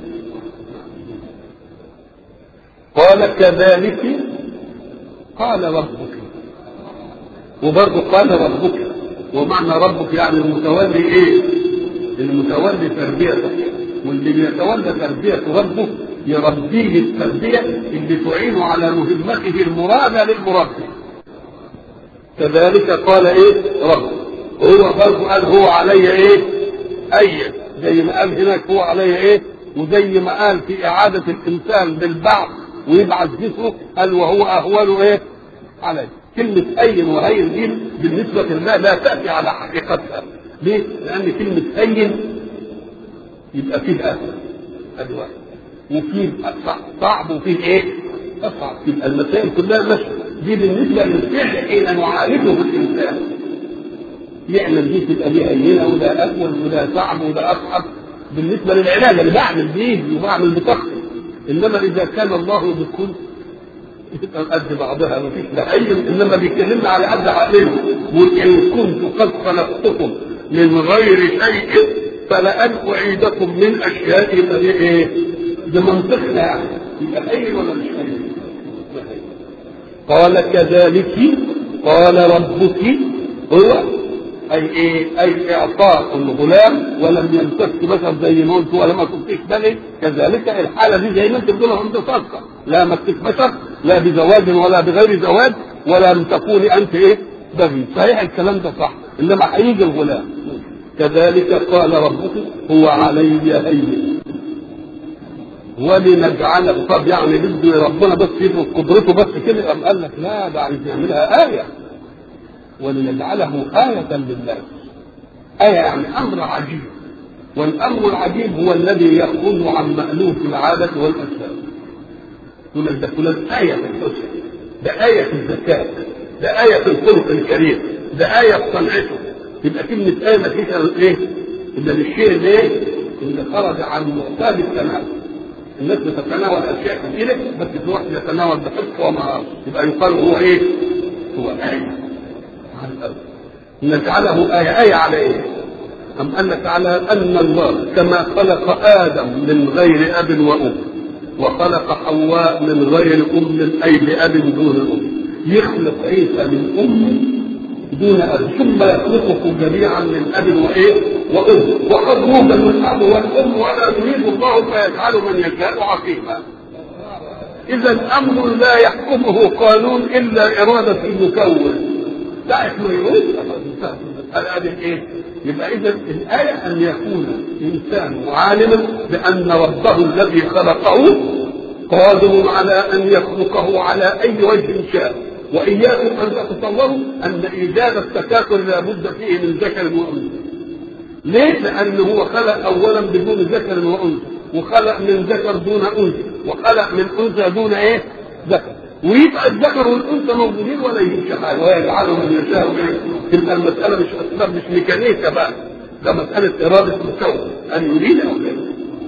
قال كذلك قال ربك وبرضه قال ربك ومعنى ربك يعني المتولي ايه المتولي تربيته واللي بيتولى تربية ربه يربيه التربية اللي تعين على مهمته المرادة للمربي كذلك قال ايه رب هو برضه قال هو علي ايه اي زي ما قال هناك هو علي ايه وزي ما قال في اعادة الانسان بالبعث ويبعث جسمه قال وهو اهون ايه عليه كلمة أين وهين دي بالنسبة لله لا تأتي على حقيقتها ليه؟ لأن كلمة أين يبقى فيه أسر أدي واحد وفيه صعب وفيه إيه؟ أصعب يبقى المسائل كلها ماشية دي بالنسبة للفعل حين نعالجه الإنسان يعمل دي تبقى دي هينة وده أسهل وده صعب وده أصعب بالنسبة للعلاج اللي بعمل بإيدي وبعمل بطاقتي إنما إذا كان الله بكل تبقى قد بعضها ما فيش لعلم انما بيتكلمنا على قد عقلنا وان كنت قد خلقتكم من غير شيء فلان اعيدكم من اشياء ايه ده منطقنا يعني يبقى حي ولا مش حي قال كذلك قال ربك هو اي ايه اي اعطاء الغلام ولم يمسك مثلا زي ما قلت ولا ما كنتش بني كذلك الحاله دي زي ما انت بتقولها انت صادقه لا مسك بشر لا بزواج ولا بغير زواج ولا لم تكوني انت ايه بغي صحيح الكلام ده صح انما هيجي الغلام كذلك قال ربك هو علي هين ولنجعله طب يعني بده ربنا بس يدرك قدرته بس كده قام قال لك لا ده عايز يعملها ايه ولنجعله آية للناس آية يعني أمر عجيب والأمر العجيب هو الذي يخرج عن مألوف العادة والأسباب يقول لك ده فلان آية في الحسن ده آية في الزكاة ده آية في الخلق الكريم ده آية في صنعته يبقى كلمة آية ما فيش إيه؟ إلا الشيء اللي إيه؟ اللي خرج عن معتاد التناول الناس بتتناول أشياء كثيرة بس في واحد يتناول بحق ومهارة يبقى يقال هو إيه؟ هو آية نجعله آية آية على إيه؟ أم قال لك على أن الله كما خلق آدم من غير أب وأم وخلق حواء من غير أم أي بأب دون أم يخلق عيسى من أم دون أب ثم يخلقكم جميعا من أب وإيه وأم وقد يوجد الأب والأم ولا يريد الله فيجعل من يشاء عقيما إذا أمر لا يحكمه قانون إلا إرادة المكون لا ما يقول هذه إيه؟ يبقى إذا الآية أن يكون إنسان عالما بأن ربه الذي خلقه قادر على أن يخلقه على أي وجه شاء وإياكم أن تتصوروا أن إيجاد التكاثر لابد فيه من ذكر وأنثى ليه؟ لأنه هو خلق أولا بدون ذكر وأنثى وخلق من ذكر دون أنثى وخلق من أنثى دون إيه؟ ذكر ويبقى الذكر والأنثى موجودين ولا يجيش حاجة ويجعل من يشاء تبقى المسألة مش أسباب مش ميكانيكا بقى ده مسألة إرادة المكون أن يريد أو لا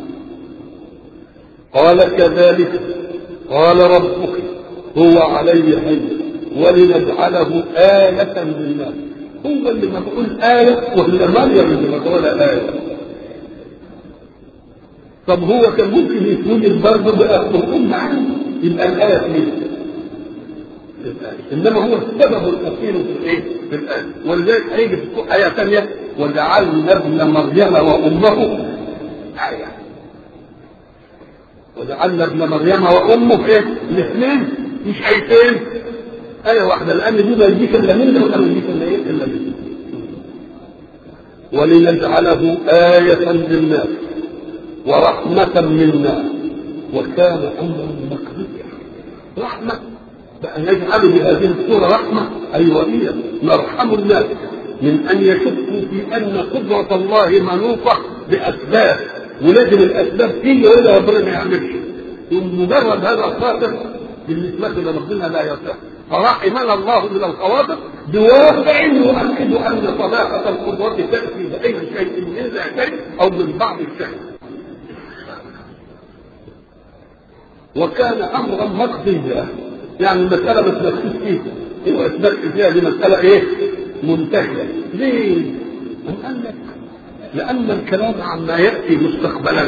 قال كذلك قال ربك هو علي حي ولنجعله آية للناس هو اللي ما بقول آية ولا مريم اللي ما بقول آية طب هو كان ممكن يتوجد برضه بأخذهم معاه يبقى الآية فيه انما هو السبب الاصيل في الايه؟ في الايه ولذلك هيجي في ايه ثانيه وجعلنا ابن مريم وامه آية وجعلنا ابن مريم وامه ايه؟ الاثنين مش ايتين آية واحدة لأن دي ما يجيش إلا من ده ولا ما يجيش إلا إيه؟ إلا من ولنجعله آية للناس ورحمة منا وكان أمرا مقضيا رحمة بأن يجعل بهذه الصورة رحمة أيوة هي نرحم الناس من أن يشكوا في أن قدرة الله منوطة بأسباب ولازم الأسباب تيجي ولا ربنا ما يعملش مجرد هذا الخاطر بالنسبة لربنا لا يصح فرحمنا الله من الخواطر بواقع يؤكد أن صلاحة القدرة تأتي بأي شيء من ذاته أو من بعض الشيء وكان أمرا مقضيا يعني المسألة ما تنفذش فيها هو إثبات فيها دي مسألة إيه؟ منتهية ليه؟ أم قال لك لأن الكلام عما يأتي مستقبلا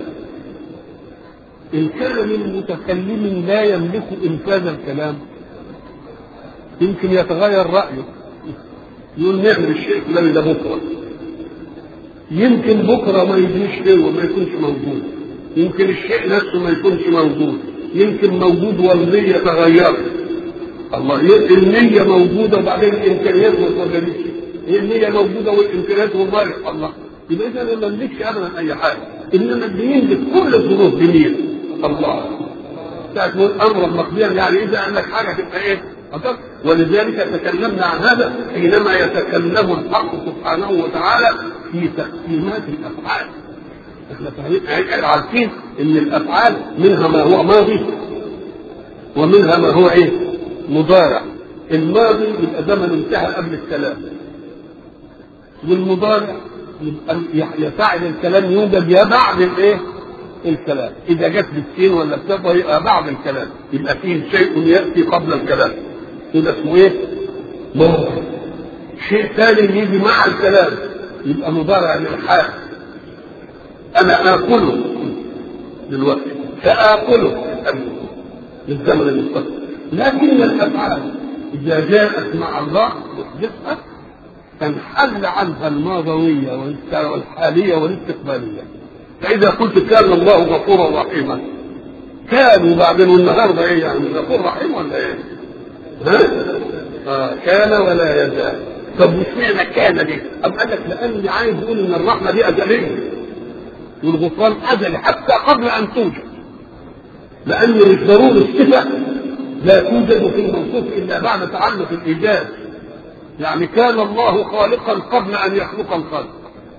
إن كان من متكلم لا يملك إنفاذ الكلام يمكن يتغير رأيه يقول نعمل الشيء الفلاني ده بكرة يمكن بكرة ما يجيش ليه وما يكونش موجود يمكن الشيء نفسه ما يكونش موجود يمكن موجود والنية تغيرت الله النية موجودة وبعدين الإمكانيات ما اتغيرتش النية موجودة والإمكانيات والله الله يبقى إذا ما نملكش أبدا أي حاجة إنما بيملك كل الظروف بمين؟ الله ساعة نقول أمرا مقضيا يعني إذا قال لك حاجة تبقى إيه؟ ولذلك تكلمنا عن هذا حينما يتكلم الحق سبحانه وتعالى في تقسيمات الأفعال احنا فاهمين عارفين ان الافعال منها ما هو ماضي ومنها ما هو ايه مضارع الماضي يبقى زمن انتهى قبل الكلام والمضارع يبقى يفعل الكلام يوجد يا بعد الايه الكلام اذا جت بالسين ولا بتبقى يبقى بعد الكلام يبقى فيه شيء ياتي قبل الكلام يبقى اسمه ايه ماضي شيء ثاني يجي مع الكلام يبقى مضارع للحال انا اكله دلوقتي ساكله للزمن المستقبل لكن الافعال اذا جاءت مع الله محدثه تنحل عنها الماضويه والحاليه والاستقباليه فاذا قلت كان الله غفورا رحيما كان وبعدين والنهارده ايه يعني غفور رحيم ولا ايه؟ ها؟ آه كان ولا يزال طب واشمعنى كان دي؟ أم قال لك لاني عايز اقول ان الرحمه دي ازليه والغفران ازلي حتى قبل ان توجد لان مش ضروري الصفه لا توجد في الموصوف الا بعد تعلق الايجاد يعني كان الله خالقا قبل ان يخلق الخلق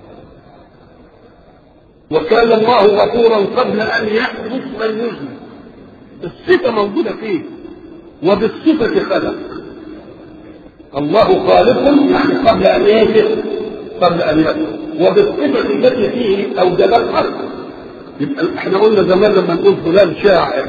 وكان الله غفورا قبل ان يحدث من يذنب الصفه موجوده فيه وبالصفه خلق الله خالق يعني قبل ان يخلق قبل ان يخلق وبالصفة التي فيه أوجب الخلق يبقى احنا قلنا زمان لما نقول فلان شاعر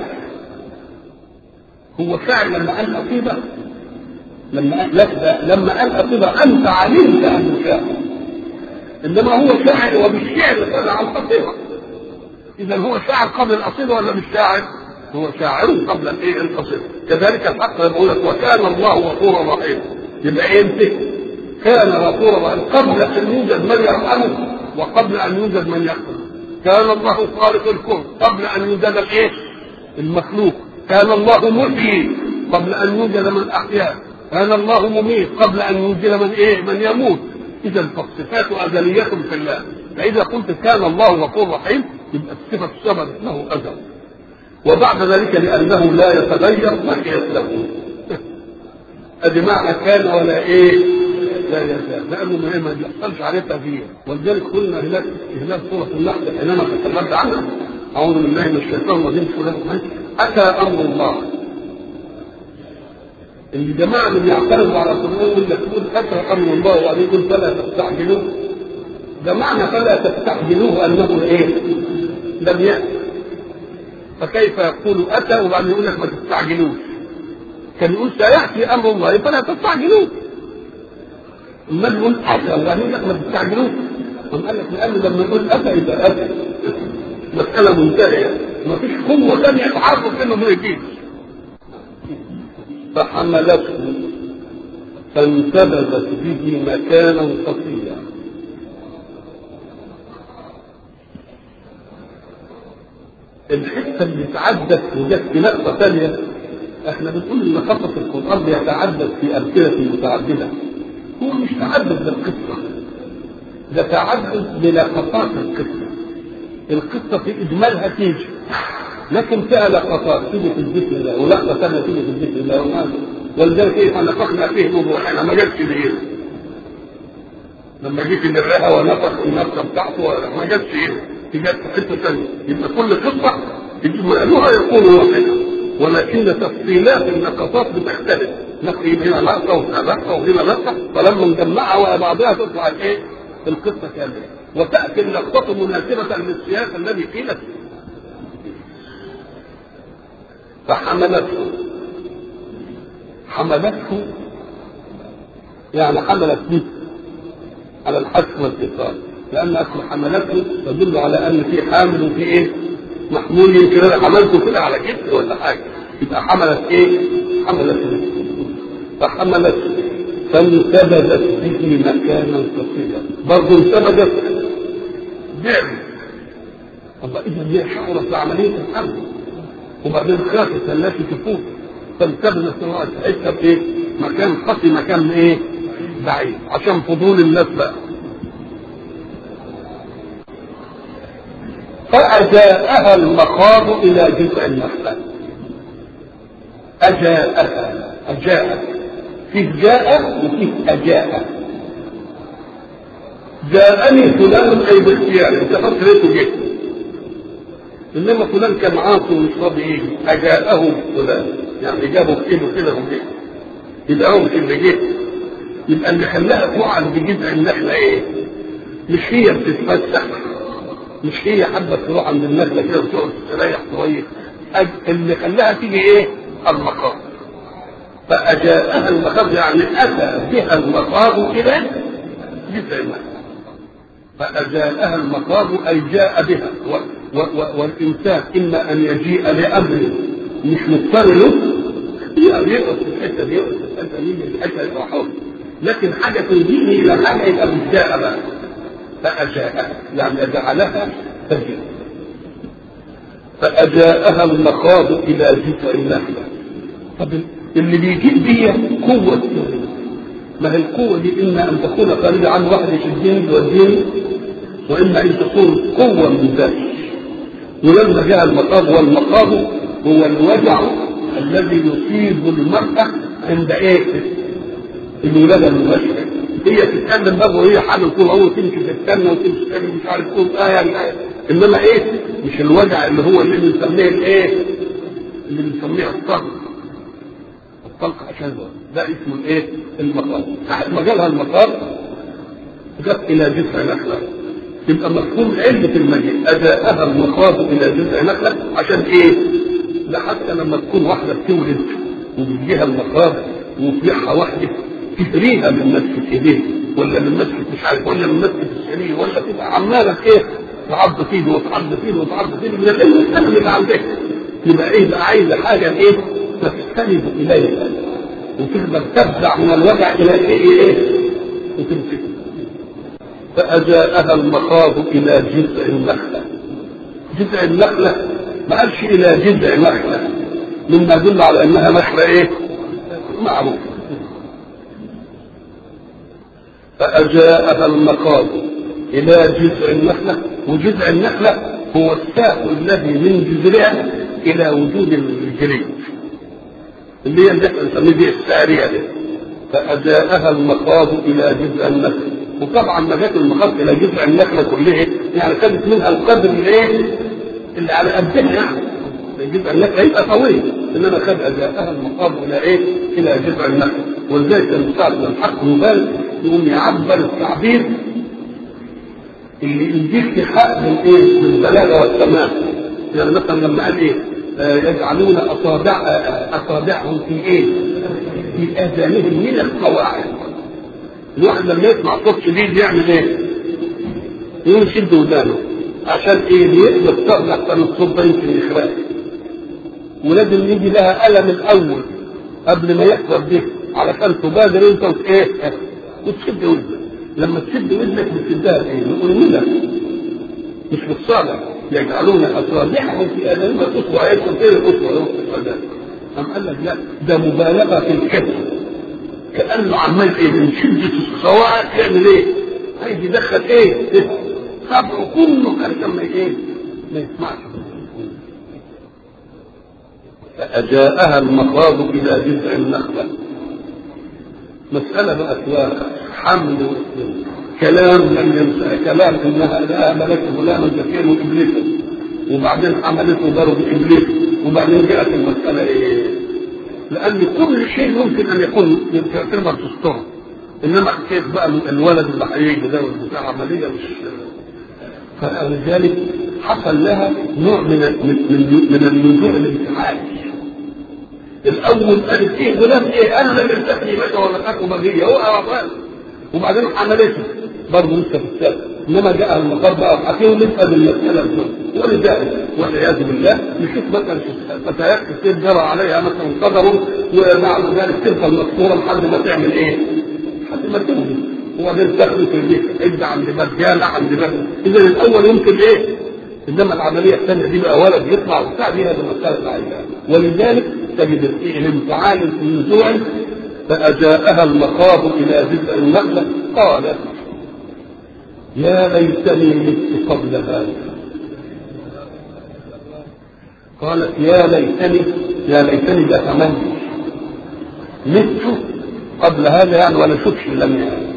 هو شاعر لما قال قصيدة لما لا لما قال قصيدة أنت علمت أنه شاعر إنما هو شاعر وبالشعر صنع القصيدة اذا هو شاعر قبل القصيده ولا مش شاعر؟ هو شاعر قبل الايه القصيده كذلك الحق لما يقول لك وكان الله غفورا رحيما يبقى ايه انت؟ كان غفورا رحيما قبل ان يوجد من يرحمه وقبل ان يوجد من يغفر كان الله خالق الكون قبل ان يوجد الايه؟ المخلوق كان الله محيي قبل ان يوجد من احياه كان الله مميت قبل ان يوجد من ايه؟ من يموت اذا فالصفات ازليه في الله فاذا قلت كان الله غفور رحيم يبقى الصفه ثبتت له ازل وبعد ذلك لانه لا يتغير ما له ادي معنى كان ولا ايه لا يزال لانه ما ما بيحصلش عليه تغيير ولذلك قلنا هناك هناك سوره النحل حينما تكلمت عنها اعوذ بالله من الشيطان الرجيم بسم الله الرحمن اتى امر الله اللي جماعه من يعترضوا على القران يقول لك يقول اتى امر الله وبعدين يقول فلا تستعجلوه ده معنى فلا تستعجلوه انه ايه؟ لم ياتي فكيف يقول اتى وبعدين يقول لك ما تستعجلوش كان يقول سياتي امر الله فلا تستعجلوه اما يقول اتى وبعدين يقول لك ما تستعجلوش قام قال لك لانه لما يقول اتى يبقى اتى مساله منتهيه ما فيش قوه ثانيه تعرف انه ما يجيش فحملته فانتبذت به مكانا قصيا الحته اللي تعدت وجت في نقطه ثانيه احنا بنقول ان قصص القران بيتعدد في امثله متعدده هو مش تعدد للقصه ده تعدد للقطات القصه القصه في اجمالها تيجي لكن فيها لقطات تيجي في الذكر الله ولقطه ثانيه تيجي في الذكر الله وما ولذلك ايه فنفخنا فيه من روحنا ما جاتش ليه لما جيت نرها ونفخ النفخه بتاعته ما جاتش ايه جت في حته ثانيه يبقى كل قصه اجمالها يكون واحدا ولكن تفصيلات النقطات بتختلف نقي هنا لقطه وهنا لقطه وهنا لقطه فلما نجمعها ويا بعضها تطلع الايه؟ القصه كامله وتاتي اللقطه مناسبه للسياق الذي قيل فيه فحملته حملته يعني حملت به على الحث والاتصال لان اصل حملته تدل على ان في حامل وفي ايه؟ محمول يمكن انا حملته كده على كتف ولا حاجه يبقى حملت ايه؟ حملت فحملت فانتبذت به مكانا قصيا برضه انتبذت بعد الله اذا هي شعرت بعمليه الحمل وبعدين خافت التي تفوت فانتبذت حته بايه؟ مكان قصي مكان ايه؟ بعيد عشان فضول الناس بقى فأجاءها المخاض إلى جذع النخلة أجاءها أجاء فيه جاء وفيه أجاء جاءني فلان أي باختيار أنت فكرته جه إنما فلان كان عاصي ومش راضي يجي أجاءه فلان يعني جابه كده كده وجه يبقى هو مش اللي جه يبقى اللي خلاها تقع بجذع النخلة إيه؟ مش هي بتتفسح مش هي حابه تروح عند النخله كده وتقعد تريح شويه اللي خلاها تيجي ايه؟ المخاض فأجاءها المخاض يعني أتى بها المخاض إلى جذع النخلة فأجاءها المخاض أي جاء بها و و و والإنسان إما أن يجيء لأمر مش مضطر له يعني يقف في الحتة دي يقف في الحتة دي من الحتة يبقى حر لكن حاجة تنجيه إلى حاجة يبقى مش جاء بقى فأجاءها يعني جعلها تجري فأجاءها المخاض إلى جذع النخلة طب اللي بيجيب دي قوة ما هي القوة دي إما أن تكون خارجة عن وحدة الدين والدين وإما أن تكون قوة من ذلك ولما جاء المخاض والمخاض هو الوجع الذي يصيب المرأة عند إيه؟ الولادة المباشرة هي تتكلم بقى وهي حامل طول عمره تمشي تستنى وتمشي تعمل مش عارف تقول آية آية إنما إيه؟ مش الوجع اللي هو اللي بنسميه الإيه؟ اللي بنسميه الطلق الطلق عشان ده اسمه الإيه؟ المقام ساعة ما جالها المقام جت إلى جذع نخلة يبقى مفهوم علة المجيء أجاءها المخاض إلى جذع نخلة عشان إيه؟ ده حتى لما تكون واحدة بتولد وبيجيها المخاض وفيها واحدة تدريها من مسكة ايديه ولا من مسكة مش عارف ولا من مسكة السرير ولا تبقى عمالة ايه تعض فيه وتعض فيه وتعض فيه من الانسان اللي عندك يبقى ايه بقى عايز حاجه ايه تستند اليها وتقدر تفزع من الوجع الى ايه ايه وتمسك فأجاءها المخاض إلى جذع النخلة جذع النخلة ما قالش إلى جذع نخلة مما يدل على أنها نخلة إيه؟ معروفة فأجاءها المخاض إلى جذع النخلة وجذع النخلة هو الساق الذي من جذرها إلى وجود الجليد اللي هي اللي احنا نسميه دي السارية دي فأجاءها المخاض إلى جذع النخلة وطبعا ما جت المخاض إلى جذع النخلة كلها يعني خدت منها القدر اللي ايه؟ اللي على قدها يعني جذع النخلة يبقى طويل إنما خد أجاءها المخاض إلى إيه؟ إلى جذع النخلة ولذلك كان سعد بن الحق مبالغ يقوم يعبر التعبير اللي يديك حق من ايه؟ من البلاغه والتمام. يعني مثلا لما قال ايه؟ آه يجعلون اصابع آه اصابعهم في ايه؟ في اذانهم من القواعد. الواحد لما يسمع صوت شديد يعمل ايه؟ يقوم يشد ودانه عشان ايه؟ يقدر تطلع عشان الصوت ده يمكن يخرق. ولازم يجي لها الم الاول قبل ما يحصل دي علشان تبادر انت ايه؟ وتشد ودنك. لما تشد ودنك بتشدها ايه؟ نقول مدى مش بالصالح يجعلون اصابعهم في اذانهم تصبح يدخل فين الاسوه لو أم قال لك لا ده مبالغه في الكتف كانه عمال ايه من شده الصواعق يعمل ايه؟ عايز يدخل ايه؟ سبعه كله علشان ما ايه؟ ما يسمعش فأجاءها المخاض إلى جذع النخلة مسألة بقى سواء حمل كلام لم ينسى كلام انها لا ملك غلاما زكيا وابليسا وبعدين حملته ضرب ابليس وبعدين جاءت المساله ايه؟ لان كل شيء ممكن ان يكون تقدر تستره انما حكايه بقى الولد اللي هيجي ده والبتاع عمليه مش فلذلك حصل لها نوع من من من النزوع الانتحاري الاول قالت ايه غلام ايه انا لم يرتقني بك ولا تكن بغيه هو أرفان. وبعدين حملته برضه لسه في السابق انما جاء المطار بقى وحكيه نسال المساله بتوع ولذلك والعياذ بالله نشوف مثلا فتيات كتير جرى عليها مثلا قدر وبعد ذلك تفضل مكسوره لحد ما تعمل ايه؟ لحد ما تنزل وبعدين تاخده في البيت عده عند مجاله عند مجاله اذا الاول يمكن ايه؟ انما العمليه الثانيه دي بقى ولد يطلع وبتاع دي هذه مساله عينها ولذلك تجد الانفعال النزوعي فأجاءها المخاض إلى جذع النخلة قالت يا ليتني مت قبل هذا قالت يا ليتني يا ليتني بأتمنى مت قبل هذا يعني ولا شفتش لم يعني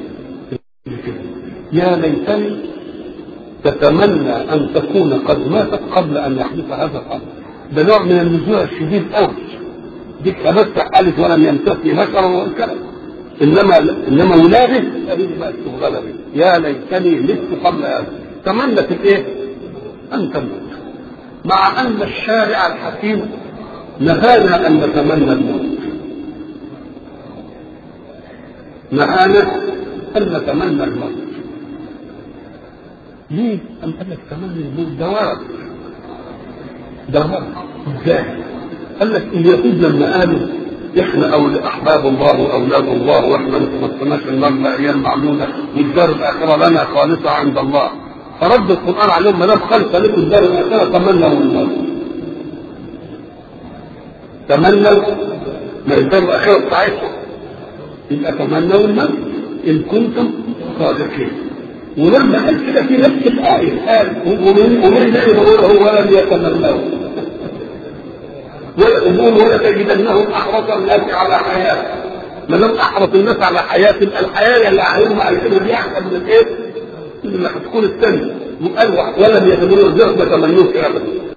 يا ليتني تتمنى أن تكون قد ماتت قبل أن يحدث هذا الأمر ده نوع من النزوع الشديد قوي ديك تمسح ألف ولم يمسسني بشر والكلام انما انما ولاده هذه بقت غلبه يا ليتني مت قبل هذا تمنت الايه؟ ان تموت مع ان الشارع الحكيم نهانا ان نتمنى الموت نهانا ان نتمنى الموت ليه؟ أم قال لك تمني الموت ده ورد ده ورد ازاي؟ قال لك اليهود لما قالوا احنا أو احباب الله واولاد الله واحنا ما تمسناش النار ايام معلومه والدار الاخره لنا خالصه عند الله فرد القران عليهم ما دام خالصه لكم الدار الاخره تمنوا الموت تمنوا ما الدار الاخره بتاعتهم يبقى تمنوا الموت ان كنتم صادقين ولما قال كده في نفس الايه قال ومن ومن الذي بقول هو لم يتمنوا ويقول ولا تجدنهم احرص الناس على حياه ما دام احرص الناس على حياه تبقى الحياه اللي عليهم على كده دي احسن من ايه؟ اللي هتكون الثانيه وقال ولم يتمنوا الزرق ما تمنوش ابدا